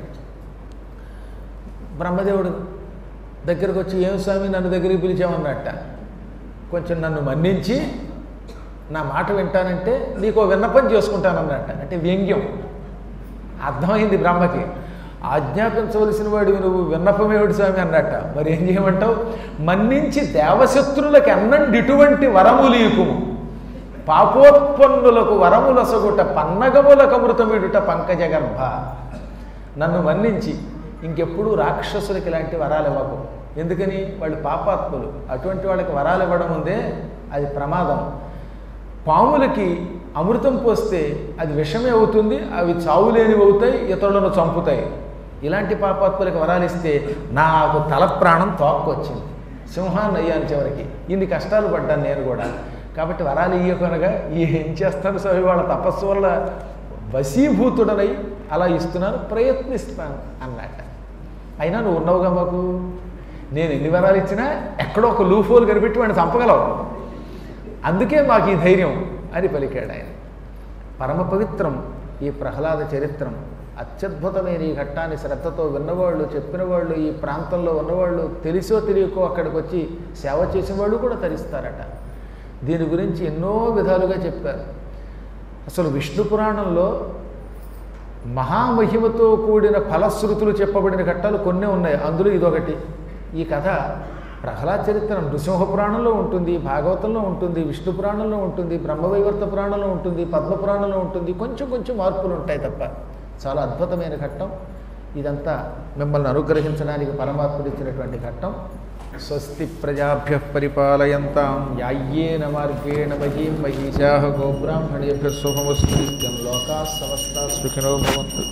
బ్రహ్మదేవుడు దగ్గరకు వచ్చి ఏం స్వామి నన్ను దగ్గరికి పిలిచామన్నట్ట కొంచెం నన్ను మన్నించి నా మాట వింటానంటే నీకు ఓ విన్నపం చేసుకుంటానన్నట్ట అంటే వ్యంగ్యం అర్థమైంది బ్రహ్మకి ఆజ్ఞాపించవలసిన వాడివి నువ్వు విన్నపమేమిటి స్వామి అన్నట్ట మరి ఏం చేయమంటావు మన్నించి దేవశత్రులకి అన్నండి ఇటువంటి వరము లీకుము పాపోత్పన్నులకు వరములసగుట పన్నగములకు అమృతమిడుట పంకజగర్భ నన్ను మన్నించి ఇంకెప్పుడు రాక్షసులకి ఇలాంటి వరాలు ఇవ్వకు ఎందుకని వాళ్ళు పాపాత్ములు అటువంటి వాళ్ళకి వరాలు ఇవ్వడం ఉందే అది ప్రమాదం పాములకి అమృతం పోస్తే అది విషమే అవుతుంది అవి చావులేనివి అవుతాయి ఇతరులను చంపుతాయి ఇలాంటి పాపాత్ములకి వరాలు ఇస్తే నాకు తల ప్రాణం తోక్కొచ్చింది సింహాన్ని అయ్యాను చివరికి ఇన్ని కష్టాలు పడ్డాను నేను కూడా కాబట్టి వరాలు ఇయ్యకొనగా ఏం చేస్తాను స్వామి వాళ్ళ తపస్సు వల్ల వశీభూతుడనై అలా ఇస్తున్నాను ప్రయత్నిస్తాను అన్నట్ట అయినా నువ్వు ఉన్నావుగా మాకు నేను ఎన్ని వరాలు ఇచ్చినా ఎక్కడో ఒక లూఫోలు కనిపెట్టి వాడిని చంపగలవు అందుకే మాకు ఈ ధైర్యం అని పలికాడు ఆయన పరమ పవిత్రం ఈ ప్రహ్లాద చరిత్రం అత్యద్భుతమైన ఈ ఘట్టాన్ని శ్రద్ధతో విన్నవాళ్ళు చెప్పిన వాళ్ళు ఈ ప్రాంతంలో ఉన్నవాళ్ళు తెలిసో తెలియకో అక్కడికి వచ్చి సేవ చేసిన వాళ్ళు కూడా తరిస్తారట దీని గురించి ఎన్నో విధాలుగా చెప్పారు అసలు విష్ణు పురాణంలో మహామహిమతో కూడిన ఫలశ్రుతులు చెప్పబడిన ఘట్టాలు కొన్నే ఉన్నాయి అందులో ఇదొకటి ఈ కథ ప్రహ్లాద చరిత్ర నృసింహ పురాణంలో ఉంటుంది భాగవతంలో ఉంటుంది విష్ణు పురాణంలో ఉంటుంది బ్రహ్మవైవర్త పురాణంలో ఉంటుంది పద్మ పురాణంలో ఉంటుంది కొంచెం కొంచెం మార్పులు ఉంటాయి తప్ప చాలా అద్భుతమైన ఘట్టం ఇదంతా మిమ్మల్ని అనుగ్రహించడానికి పరమాత్ముడు ఇచ్చినటువంటి ఘట్టం స్వస్తి ప్రజాభ్య పరిపాలయంతాం యాయ్యేన మార్గేణ మహీం మహిషా గోబ్రాహ్మణేభ్య శుభమస్తు నిత్యం లోకా సమస్త సుఖినో భవంతు